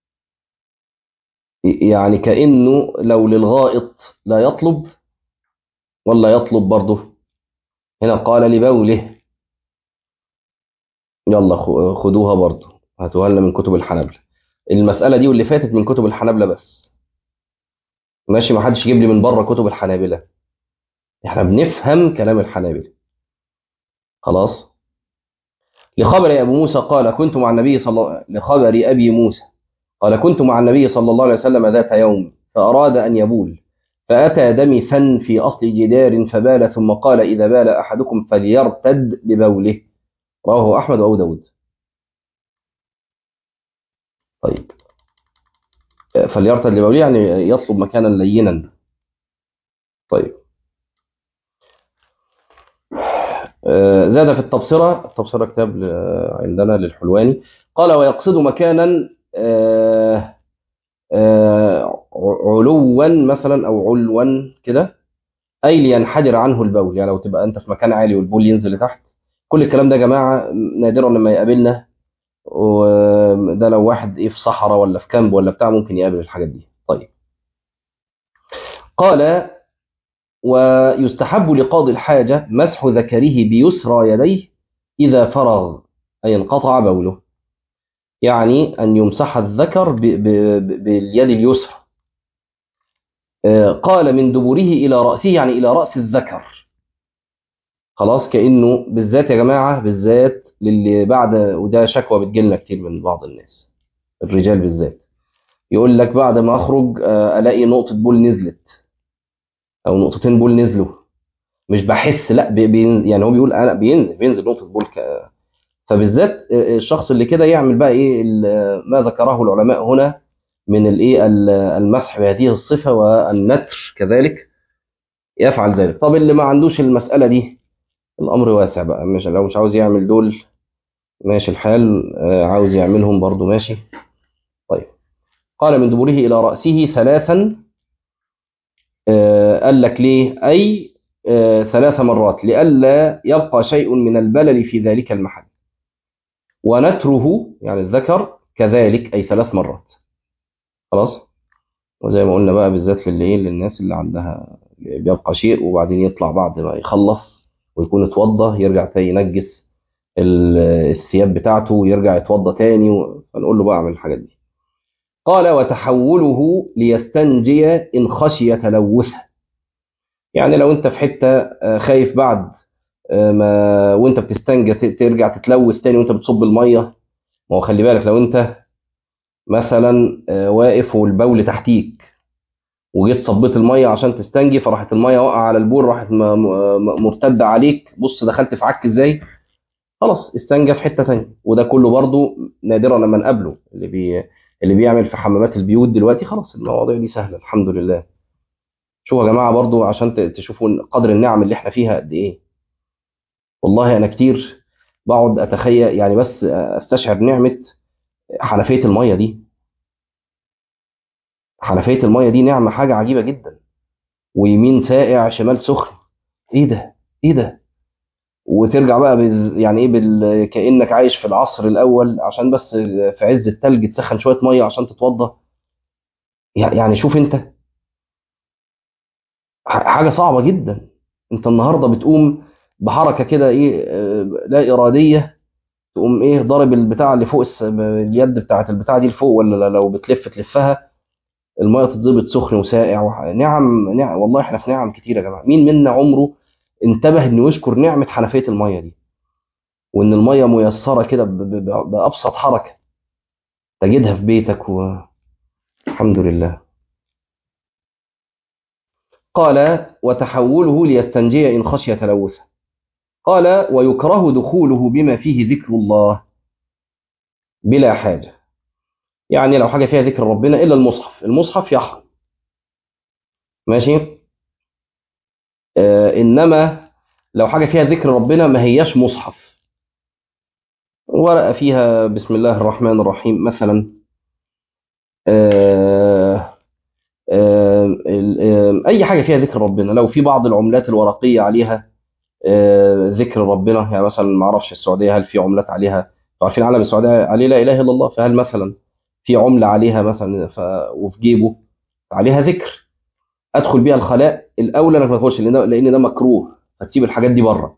يعني كأنه لو للغائط لا يطلب ولا يطلب برضه هنا قال لبوله يلا خدوها برضه هاتوها لنا من كتب الحنابلة المسألة دي واللي فاتت من كتب الحنابلة بس ماشي ما حدش يجيب لي من بره كتب الحنابلة احنا بنفهم كلام الحنابلة خلاص لخبر ابو موسى قال كنت مع النبي صلى الله لخبر ابي موسى قال كنت مع النبي صلى الله عليه وسلم ذات يوم فاراد ان يبول فاتى دمثا في اصل جدار فبال ثم قال اذا بال احدكم فليرتد لبوله رواه احمد وابو داود طيب فليرتد لبوله يعني يطلب مكانا لينا طيب زاد في التبصرة التبصرة كتاب عندنا للحلواني قال ويقصد مكانا علوا مثلا أو علوا كده أي لينحدر عنه البول يعني لو تبقى أنت في مكان عالي والبول ينزل لتحت كل الكلام ده يا جماعة نادرا لما يقابلنا وده لو واحد ايه في صحراء ولا في كامب ولا بتاع ممكن يقابل الحاجات دي طيب قال ويستحب لقاضي الحاجة مسح ذكره بيسرى يديه إذا فرغ أي انقطع بوله يعني أن يمسح الذكر ب ب باليد اليسرى قال من دبره إلى رأسه يعني إلى رأس الذكر خلاص كأنه بالذات يا جماعة بالذات للي بعد وده شكوى بتجيلنا كتير من بعض الناس الرجال بالذات يقول لك بعد ما اخرج الاقي نقطة بول نزلت او نقطتين بول نزلوا مش بحس لا بي يعني هو بيقول انا بينزل بينزل نقطة بول ك... فبالذات الشخص اللي كده يعمل بقى ايه ما ذكره العلماء هنا من الايه المسح بهذه الصفة والنتر كذلك يفعل ذلك طب اللي ما عندوش المسألة دي الامر واسع بقى مش لو مش عاوز يعمل دول ماشي الحال عاوز يعملهم برضو ماشي طيب قال من دبره الى راسه ثلاثا قال لك ليه اي ثلاث مرات لئلا يبقى شيء من البلل في ذلك المحل ونتره يعني الذكر كذلك اي ثلاث مرات خلاص وزي ما قلنا بقى بالذات للي للناس اللي عندها بيبقى شيء وبعدين يطلع بعد ما يخلص ويكون اتوضى يرجع تاني ينجس الثياب بتاعته ويرجع يتوضى تاني فنقول له بقى اعمل الحاجات دي قال وتحوله ليستنجي إن خشي تلوثه يعني لو انت في حته آه، خايف بعد آه، ما وانت بتستنجى ت- ترجع تتلوث تاني وانت بتصب الميه ما هو خلي بالك لو انت مثلا آه، واقف والبول تحتيك وجيت صبيت الميه عشان تستنجي فراحت الميه واقعه على البول راحت م- م- مرتده عليك بص دخلت في عك ازاي خلاص استنجى في حته تانيه وده كله برضو نادرا لما نقابله اللي بي اللي بيعمل في حمامات البيوت دلوقتي خلاص المواضيع دي سهله الحمد لله شوفوا يا جماعه برضو عشان ت- تشوفوا قدر النعم اللي احنا فيها قد ايه والله انا كتير بقعد اتخيل يعني بس استشعر نعمه حنفيه الميه دي حنفيه الميه دي نعمه حاجه عجيبه جدا ويمين ساقع شمال سخن ايه ده ايه ده وترجع بقى بال يعني ايه بال كانك عايش في العصر الاول عشان بس في عز التلج تسخن شويه ميه عشان تتوضى يعني شوف انت ح- حاجه صعبه جدا انت النهارده بتقوم بحركه كده ايه آه، لا اراديه تقوم ايه ضارب البتاع اللي فوق الس... اليد بتاعت البتاع دي لفوق ولا لو بتلف تلفها الميه تتظبط سخن وساقع وح... نعم نعم والله احنا في نعم كتير يا جماعه مين منا عمره انتبه انه يشكر نعمه حنفيه الميه دي وان الميه ميسره كده ب... ب... ب- بابسط حركه تجدها في بيتك والحمد لله قال وتحوله ليستنجي ان خشي تلوثه قال ويكره دخوله بما فيه ذكر الله بلا حاجه يعني لو حاجه فيها ذكر ربنا الا المصحف المصحف يحرم ماشي آه انما لو حاجه فيها ذكر ربنا ما هياش مصحف ورقه فيها بسم الله الرحمن الرحيم مثلا آه آه ال- آه اي حاجه فيها ذكر ربنا لو في بعض العملات الورقيه عليها آه ذكر ربنا يعني مثلا ما اعرفش السعوديه هل في عملات عليها انتوا عارفين علم السعوديه عليه لا اله الا الله فهل مثلا في عمله عليها مثلا ف... وفي جيبه عليها ذكر ادخل بيها الخلاء الاولى انك ما تخش لان ده لان ده مكروه فتسيب الحاجات دي بره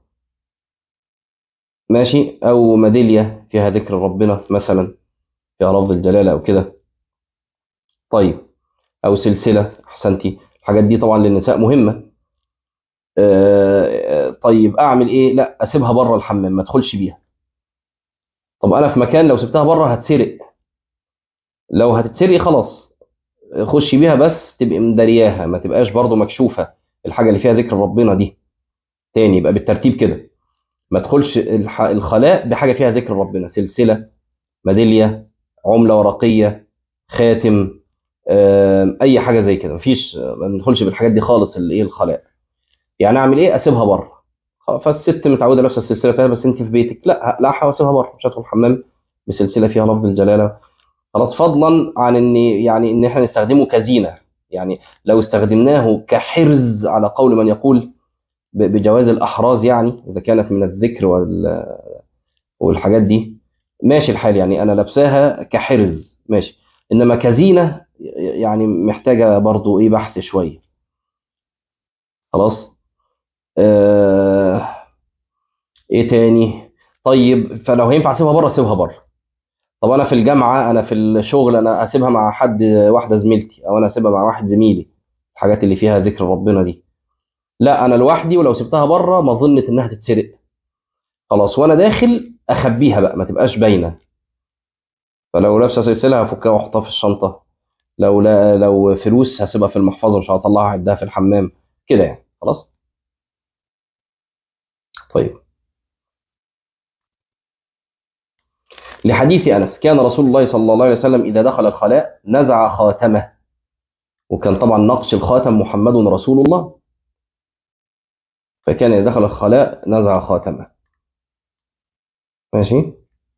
ماشي او ميداليه فيها ذكر ربنا مثلا فيها لفظ الجلاله او كده طيب او سلسله احسنتي الحاجات دي طبعا للنساء مهمه آه، آه، طيب اعمل ايه لا اسيبها بره الحمام ما ادخلش بيها طب انا في مكان لو سبتها بره هتسرق لو هتتسرق خلاص خش بيها بس تبقى مدارياها ما تبقاش برضو مكشوفه الحاجه اللي فيها ذكر ربنا دي تاني يبقى بالترتيب كده ما تدخلش الح- الخلاء بحاجه فيها ذكر ربنا سلسله ميداليه عمله ورقيه خاتم آم، اي حاجه زي كده مفيش ما ندخلش بالحاجات دي خالص اللي ايه الخلاء يعني اعمل ايه اسيبها بره خلاص، فالست متعوده لابسه السلسله بتاعتها بس انت في بيتك لا لا هسيبها بره مش هدخل الحمام بسلسله فيها لفظ الجلاله خلاص فضلا عن ان يعني ان احنا نستخدمه كزينه يعني لو استخدمناه كحرز على قول من يقول ب- بجواز الاحراز يعني اذا كانت من الذكر وال والحاجات دي ماشي الحال يعني انا لابساها كحرز ماشي انما كزينه يعني محتاجه برضو ايه بحث شويه خلاص آه ايه تاني طيب فلو هينفع اسيبها بره اسيبها بره طب انا في الجامعه انا في الشغل انا اسيبها مع حد واحده زميلتي او انا اسيبها مع واحد زميلي الحاجات اللي فيها ذكر ربنا دي لا انا لوحدي ولو سبتها بره مظنه انها تتسرق خلاص وانا داخل اخبيها بقى ما تبقاش باينه فلو لابسه سلسله هفكها واحطها في الشنطه لو لا لو فلوس هسيبها في المحفظه مش هطلعها اعدها في الحمام كده يعني خلاص طيب لحديث انس كان رسول الله صلى الله عليه وسلم اذا دخل الخلاء نزع خاتمه وكان طبعا نقش الخاتم محمد رسول الله فكان إذا دخل الخلاء نزع خاتمه ماشي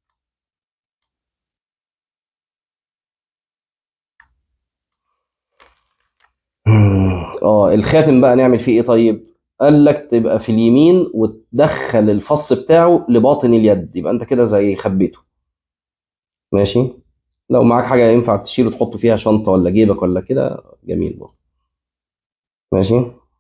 اه الخاتم بقى نعمل فيه ايه طيب قال لك تبقى في اليمين وتدخل الفص بتاعه لباطن اليد يبقى انت كده زي خبيته ماشي لو معاك حاجه ينفع تشيله تحط فيها شنطه ولا جيبك ولا كده جميل برضه ماشي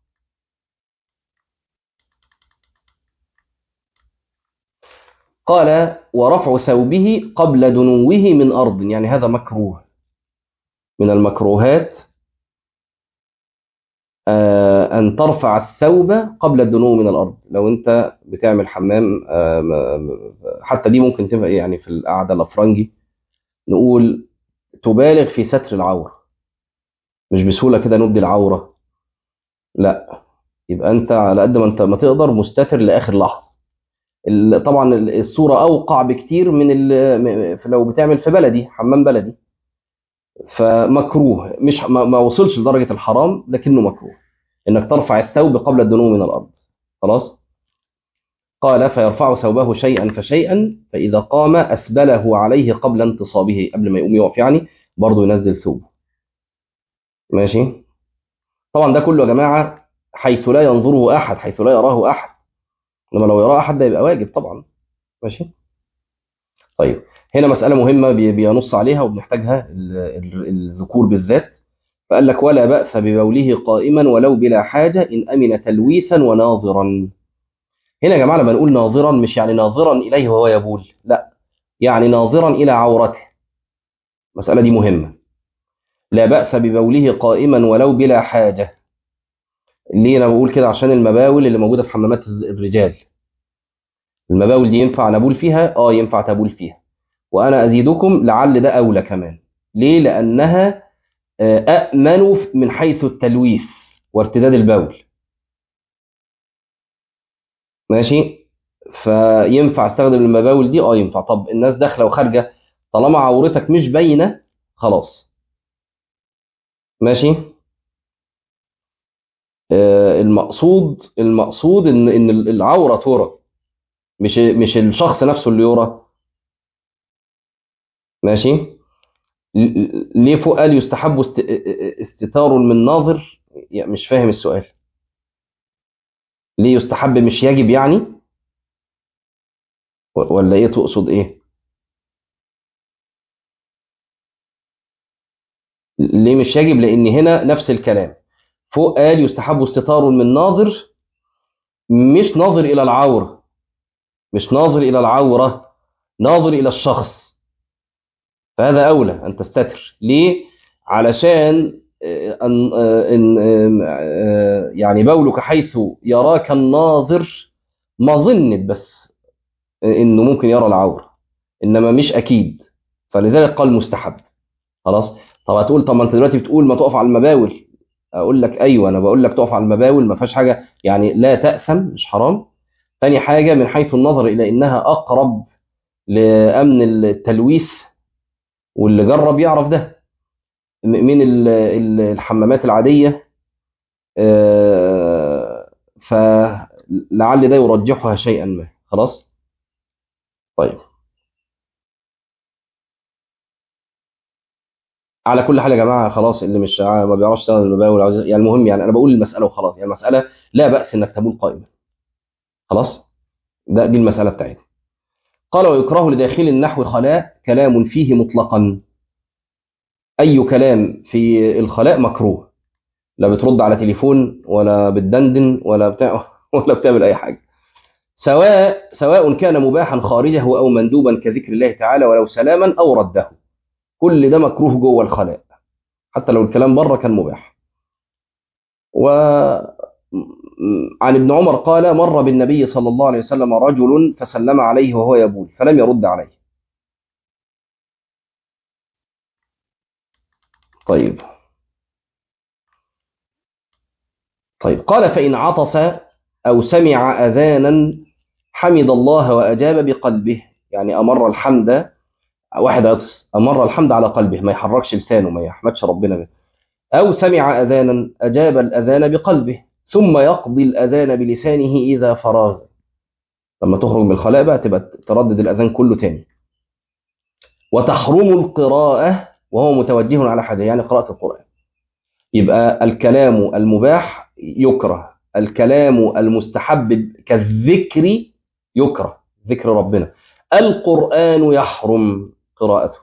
قال ورفع ثوبه قبل دنوه من ارض يعني هذا مكروه من المكروهات آه أن ترفع الثوب قبل الدنو من الأرض لو أنت بتعمل حمام آه، م- م- حتى دي ممكن تبقى يعني في القعدة الأفرنجي نقول تبالغ في ستر العورة مش بسهولة كده نبدي العورة لا يبقى أنت على قد ما أنت ما تقدر مستتر لآخر لحظة ال- طبعا ال- الصورة أوقع بكتير من ال- م- م- لو بتعمل في بلدي حمام بلدي فمكروه مش ما, ما وصلش لدرجة الحرام لكنه مكروه انك ترفع الثوب قبل الدنو من الارض خلاص قال فيرفع ثوبه شيئا فشيئا فاذا قام اسبله عليه قبل انتصابه قبل ما يقوم يقف يعني برضه ينزل ثوبه ماشي طبعا ده كله يا جماعه حيث لا ينظره احد حيث لا يراه احد انما لو يراه احد ده يبقى واجب طبعا ماشي طيب هنا مساله مهمه بي- بينص عليها وبنحتاجها ال- ال- الذكور بالذات فقال لك ولا بأس ببوله قائما ولو بلا حاجة إن أمن تلويثا وناظرا هنا يا جماعة لما نقول ناظرا مش يعني ناظرا إليه وهو يبول لا يعني ناظرا إلى عورته المسألة دي مهمة لا بأس ببوله قائما ولو بلا حاجة ليه أنا بقول كده عشان المباول اللي موجودة في حمامات الرجال المباول دي ينفع نبول فيها اه ينفع تبول فيها وأنا أزيدكم لعل ده أولى كمان ليه لأنها آه، أأمن من حيث التلويث وارتداد البول ماشي فينفع استخدم المباول دي اه ينفع طب الناس داخله وخارجه طالما عورتك مش باينه خلاص ماشي آه المقصود المقصود ان ان العوره ترى مش مش الشخص نفسه اللي يرى ماشي ل- ل- ليه فوق قال يستحب است- استتار من ناظر يعني مش فاهم السؤال ليه يستحب مش يجب يعني و- ولا ايه تقصد ايه ليه مش يجب لان هنا نفس الكلام فوق قال يستحب استتار من ناظر مش ناظر الى العوره مش ناظر الى العوره ناظر الى الشخص فهذا اولى ان تستتر ليه علشان آه، ان آه، ان آه، آه، يعني بولك حيث يراك الناظر مظنة بس انه ممكن يرى العوره انما مش اكيد فلذلك قال مستحب خلاص طب هتقول طب ما انت دلوقتي بتقول ما تقف على المباول اقول لك ايوه انا بقول لك تقف على المباول ما فيهاش حاجه يعني لا تاثم مش حرام تاني حاجه من حيث النظر الى انها اقرب لامن التلويث واللي جرب يعرف ده م- من ال- ال- الحمامات العاديه آه، فلعل ده يرجحها شيئا ما خلاص طيب على كل حال يا جماعه خلاص اللي مش ع- ما بيعرفش يشتغل المباول عاوز يعني المهم يعني انا بقول المساله وخلاص يعني المساله لا باس انك تبول قائما خلاص ده دي المساله بتاعتنا قال ويكره لداخل النحو خلاء كلام فيه مطلقا اي كلام في الخلاء مكروه لا بترد على تليفون ولا بتدندن ولا بتاع ولا بتعمل اي حاجه سواء سواء كان مباحا خارجه او مندوبا كذكر الله تعالى ولو سلاما او رده كل ده مكروه جوه الخلاء حتى لو الكلام بره كان مباح و عن ابن عمر قال مر بالنبي صلى الله عليه وسلم رجل فسلم عليه وهو يبول فلم يرد عليه طيب طيب قال فإن عطس أو سمع أذانا حمد الله وأجاب بقلبه يعني أمر الحمد واحد عطس أمر الحمد على قلبه ما يحركش لسانه ما يحمدش ربنا به أو سمع أذانا أجاب الأذان بقلبه ثم يقضي الأذان بلسانه إذا فرغ لما تخرج من الخلاء بقى تبقى تردد الأذان كله تاني وتحرم القراءة وهو متوجه على حاجة يعني قراءة القرآن يبقى الكلام المباح يكره الكلام المستحب كالذكر يكره ذكر ربنا القرآن يحرم قراءته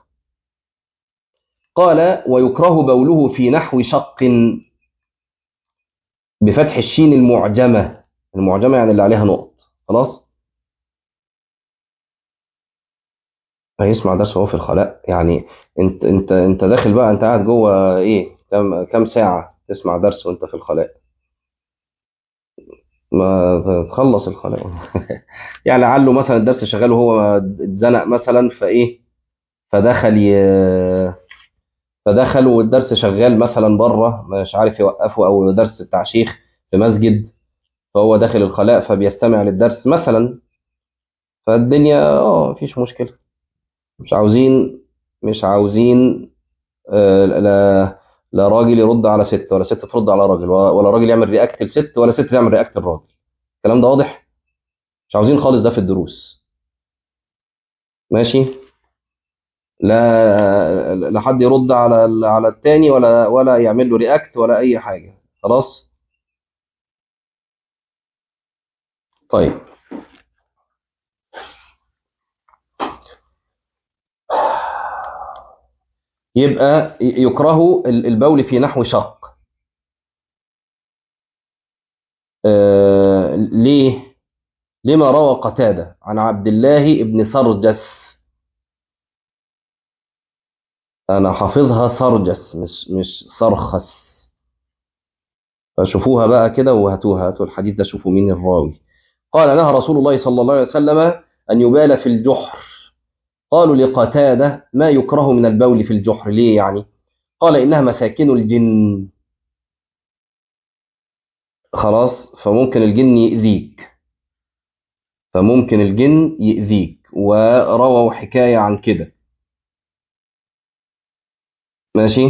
قال ويكره بوله في نحو شق بفتح الشين المعجمة المعجمة يعني اللي عليها نقط خلاص هيسمع درس وهو في الخلاء يعني انت انت انت داخل بقى انت قاعد جوه ايه كم كم ساعة تسمع درس وانت في الخلاء ما تخلص الخلاء يعني لعله مثلا الدرس شغال وهو اتزنق مثلا فايه فدخل ي... فدخل والدرس شغال مثلا بره مش عارف يوقفه او درس بتاع شيخ في مسجد فهو داخل الخلاء فبيستمع للدرس مثلا فالدنيا اه مفيش مشكله مش عاوزين مش عاوزين آه لا لا راجل يرد على ست ولا ست ترد على راجل ولا ولا راجل يعمل رياكت لست ولا ست تعمل رياكت لراجل الكلام ده واضح مش عاوزين خالص ده في الدروس ماشي لا لا حد يرد على ال- على التاني ولا ولا يعمل له رياكت ولا اي حاجه خلاص طيب يبقى ي- يكره ال- البول في نحو شق آه ليه لما روى قتادة عن عبد الله بن سرجس أنا حافظها سرجس مش مش سرخس فشوفوها بقى كده وهاتوها هاتوا الحديث ده شوفوا مين الراوي قال نهى رسول الله صلى الله عليه وسلم أن يبال في الجحر قالوا لقتادة ما يكره من البول في الجحر ليه يعني قال إنها مساكن الجن خلاص فممكن الجن يؤذيك فممكن الجن يؤذيك ورووا حكاية عن كده ماشي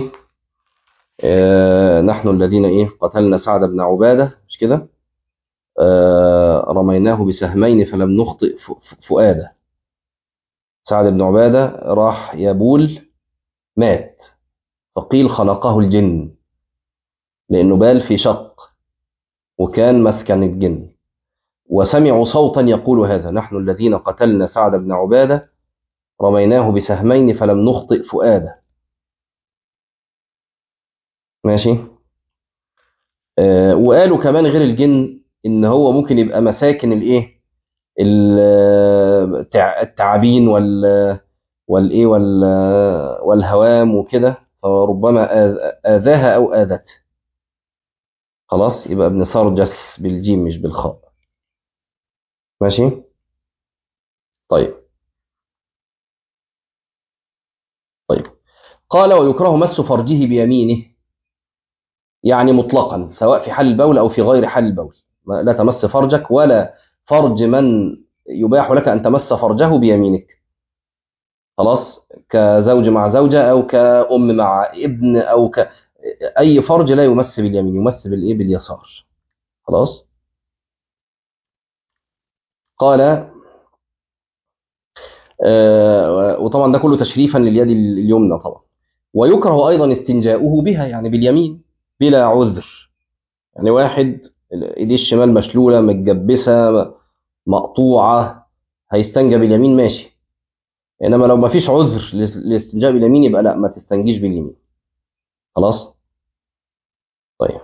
آه نحن الذين ايه قتلنا سعد بن عبادة مش كده آه رميناه بسهمين فلم نخطئ ف- ف- فؤاده سعد بن عبادة راح يبول مات فقيل خنقه الجن لأنه بال في شق وكان مسكن الجن وسمعوا صوتا يقول هذا نحن الذين قتلنا سعد بن عبادة رميناه بسهمين فلم نخطئ فؤاده ماشي آه وقالوا كمان غير الجن ان هو ممكن يبقى مساكن الايه التع- التعابين وال والايه وال والهوام وكده فربما آذ- اذاها او اذته خلاص يبقى ابن سرجس بالجيم مش بالخاء ماشي طيب طيب قال ويكره مس فرجه بيمينه يعني مطلقا سواء في حال البول او في غير حال البول ما- لا تمس فرجك ولا فرج من يباح لك ان تمس فرجه بيمينك خلاص كزوج مع زوجة أو كأم مع ابن أو ك أي فرج لا يمس باليمين يمس بالإيه باليسار خلاص قال آه وطبعا ده كله تشريفا لليد اليمنى طبعا ويكره أيضا استنجاؤه بها يعني باليمين بلا عذر يعني واحد ايديه الشمال مشلولة متجبسة مقطوعة هيستنجى باليمين ماشي انما لو ما فيش عذر للاستنجاء باليمين يبقى لا ما تستنجيش باليمين خلاص طيب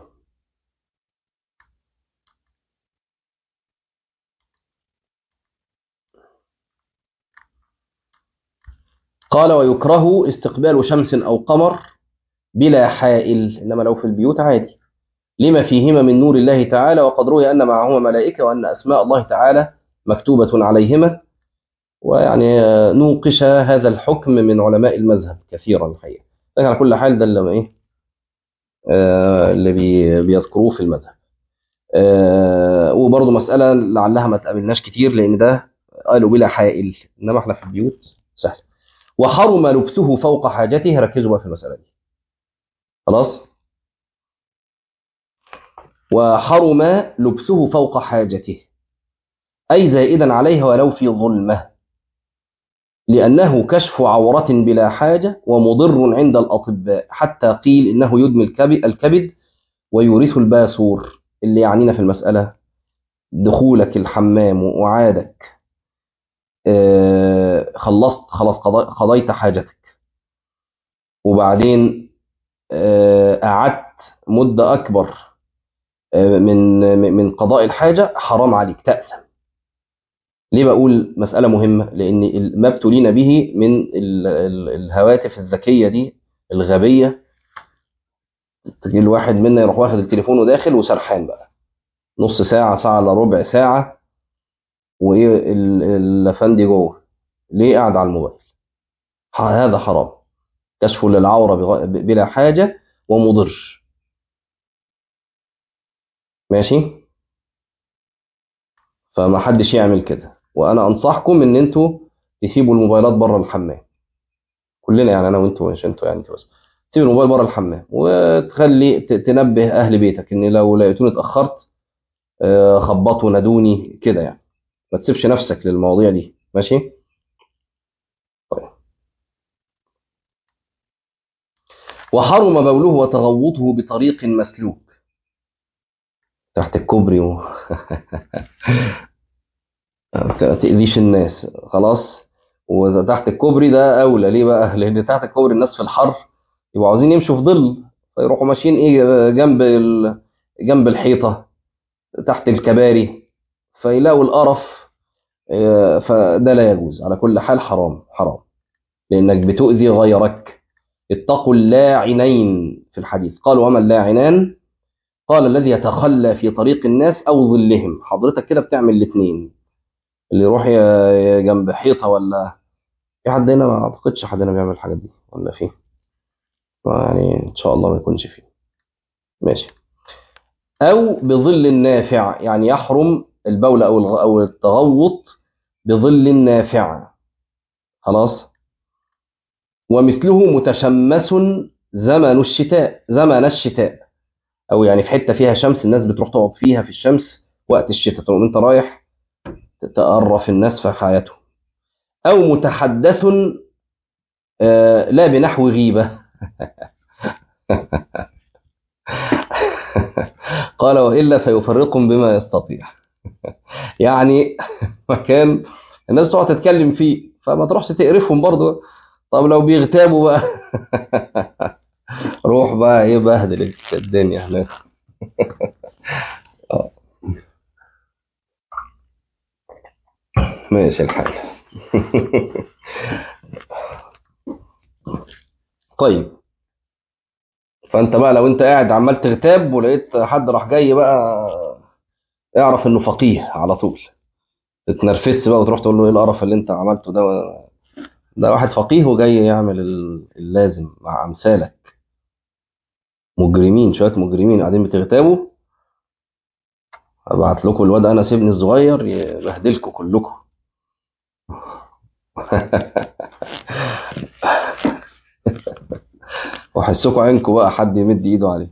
قال ويكره استقبال شمس او قمر بلا حائل انما لو في البيوت عادي لما فيهما من نور الله تعالى وقد روي ان معهما ملائكه وان اسماء الله تعالى مكتوبه عليهما ويعني آه، نوقش هذا الحكم من علماء المذهب كثيرا الحقيقه لكن على كل حال ده اللي ايه آه، اللي بي بيذكروه في المذهب آه، وبرضه مساله لعلها ما تقابلناش كتير لان ده قالوا بلا حائل انما احنا في البيوت سهل وحرم لبسه فوق حاجته ركزوا بقى في المساله دي خلاص وحرم لبسه فوق حاجته أي زائدا عليها ولو في ظلمة لأنه كشف عورة بلا حاجة ومضر عند الأطباء حتى قيل إنه يدمي الكبد, الكبد ويورث الباسور اللي يعنينا في المسألة دخولك الحمام وعادك آه، خلصت خلاص قضي- قضيت حاجتك وبعدين آه، قعدت مدة أكبر آه، من من قضاء الحاجة حرام عليك تأثم ليه بقول مسألة مهمة؟ لأن ال- ما ابتلينا به من ال- ال- الهواتف الذكية دي الغبية تجي الواحد منا يروح واخد التليفون وداخل وسرحان بقى نص ساعة ساعة الا ربع ساعة وايه ال- الافندي جوه ليه قاعد على الموبايل ح- هذا حرام كشف للعورة بغ- ب- بلا حاجة ومضر ماشي فما حدش يعمل كده وانا انصحكم ان انتوا تسيبوا الموبايلات بره الحمام كلنا يعني انا وانتوا مش انتوا يعني انتوا بس تسيب الموبايل بره الحمام وتخلي ت- تنبه اهل بيتك ان لو لقيتوني اتاخرت آه، خبطوا نادوني كده يعني ما تسيبش نفسك للمواضيع دي ماشي طيب وحرم بوله وتغوطه بطريق مسلوك تحت الكوبري و... ما تأذيش الناس خلاص وتحت الكوبري ده اولى ليه بقى لان تحت الكوبري الناس في الحر يبقوا عاوزين يمشوا في ظل فيروحوا ماشيين ايه جنب ال... جنب الحيطه تحت الكباري فيلاقوا القرف آه، فده لا يجوز على كل حال حرام حرام لانك بتؤذي غيرك اتقوا اللاعنين في الحديث قال وما اللاعنان قال الذي يتخلى في طريق الناس او ظلهم حضرتك كده بتعمل الاثنين اللي يروح ي- ي- جنب حيطه ولا في حد هنا ما اعتقدش حد هنا بيعمل الحاجات دي ولا فيه يعني ان شاء الله ما يكونش فيه ماشي او بظل نافع يعني يحرم البول او الغ- او التغوط بظل نافع خلاص ومثله متشمس زمن الشتاء زمن الشتاء او يعني في حته فيها شمس الناس بتروح تقعد فيها في الشمس وقت الشتاء تقوم انت رايح تقرف الناس في حياتهم او متحدث آه، لا بنحو غيبه قال والا فيفرقهم بما يستطيع يعني مكان الناس تقعد تتكلم فيه فما تروحش تقرفهم برضه طب لو بيغتابوا بقى روح بقى ايه بهدل الدنيا هناك آه. ماشي الحال طيب فانت بقى لو انت قاعد عمال تغتاب ولقيت حد راح جاي بقى اعرف انه فقيه على طول تتنرفز بقى وتروح تقول له ايه القرف اللي انت عملته ده ده واحد فقيه وجاي يعمل ال- اللازم مع امثالك مجرمين شويه مجرمين قاعدين بتغتابوا ابعت لكم الواد انس ابني الصغير يبهدلكم كلكم واحسكم عينكم بقى حد يمد ايده عليه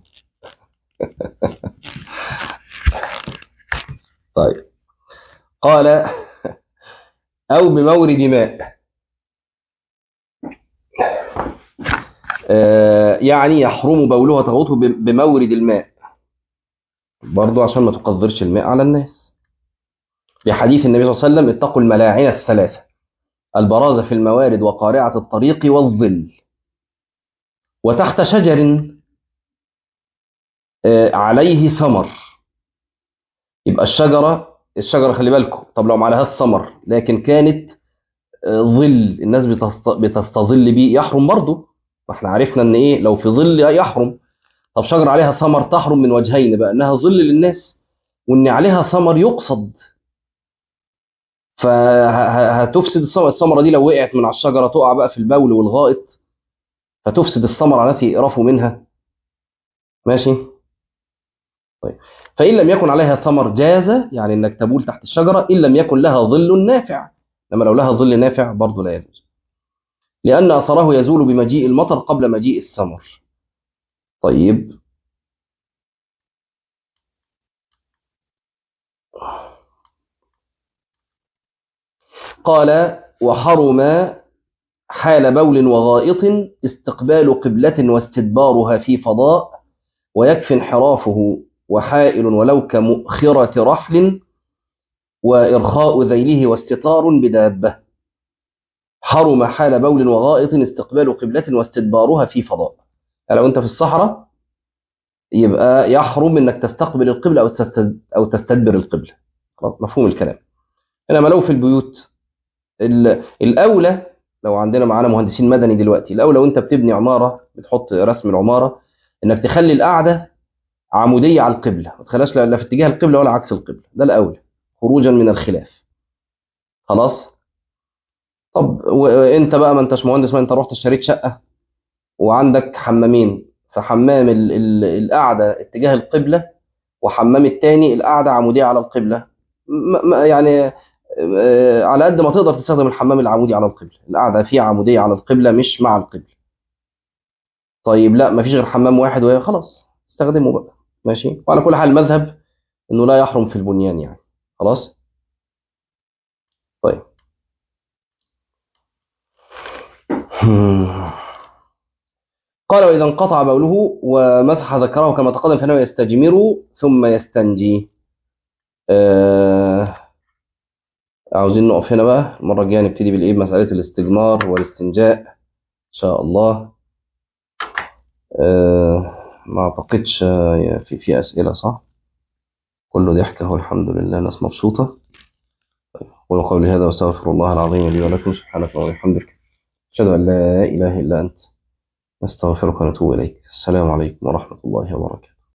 طيب قال او بمورد ماء آه، يعني يحرم بوله وتغوطه بم- بمورد الماء برضو عشان ما تقذرش الماء على الناس بحديث النبي صلى الله عليه وسلم اتقوا الملاعن الثلاثة البراز في الموارد وقارعة الطريق والظل وتحت شجر آه، عليه ثمر يبقى الشجرة الشجرة خلي بالكم طب لو ما عليهاش ثمر لكن كانت آه، ظل الناس بتست- بتستظل بيه يحرم برضه ما احنا عرفنا ان ايه لو في ظل يحرم طب شجرة عليها ثمر تحرم من وجهين بقى انها ظل للناس وان عليها ثمر يقصد فهتفسد الثمرة الثمرة دي لو وقعت من على الشجرة تقع بقى في البول والغائط فتفسد الثمرة على ناس يقرفوا منها ماشي طيب فإن لم يكن عليها ثمر جاز يعني انك تبول تحت الشجرة إن لم يكن لها ظل نافع لما لو لها ظل نافع برضه لا يجوز لأن أثره يزول بمجيء المطر قبل مجيء الثمر طيب قال وحرم حال بول وغائط استقبال قبلة واستدبارها في فضاء ويكفي انحرافه وحائل ولو كمؤخرة رحل وإرخاء ذيله واستطار بدابة حرم حال بول وغائط استقبال قبلة واستدبارها في فضاء يعني لو أنت في الصحراء يبقى يحرم أنك تستقبل القبلة أو تستد- أو تستدبر القبلة خلاص مفهوم الكلام إنما لو في البيوت ال- الأولى لو عندنا معانا مهندسين مدني دلوقتي الأولى وأنت بتبني عمارة بتحط رسم العمارة إنك تخلي القعدة عمودية على القبلة ما تخليهاش لا لا في اتجاه القبلة ولا عكس القبلة ده الأولى خروجا من الخلاف خلاص طب وانت بقى ما انتش مهندس ما انت رحت اشتريت شقة وعندك حمامين فحمام ال- ال- القعدة اتجاه القبلة وحمام التاني القعدة عمودية على القبلة م- م- يعني آه، على قد ما تقدر تستخدم الحمام العمودي على القبلة القعدة فيه عمودية على القبلة مش مع القبلة طيب لا مفيش غير حمام واحد وهي خلاص استخدمه بقى ماشي وعلى كل حال المذهب انه لا يحرم في البنيان يعني خلاص طيب قال وإذا انقطع بوله ومسح ذكره كما تقدم فإنه يستجمر ثم يستنجي آه عاوزين نقف هنا بقى المرة الجاية نبتدي بالإيه بمسألة الاستجمار والاستنجاء إن شاء الله آه ما أعتقدش آه، في في أسئلة صح؟ كله ضحكة والحمد لله الناس مبسوطة قولوا قولي هذا واستغفر الله العظيم لي ولكم سبحانك وبحمدك أشهد أن لا إله إلا أنت نستغفرك ونتوب إليك السلام عليكم ورحمة الله وبركاته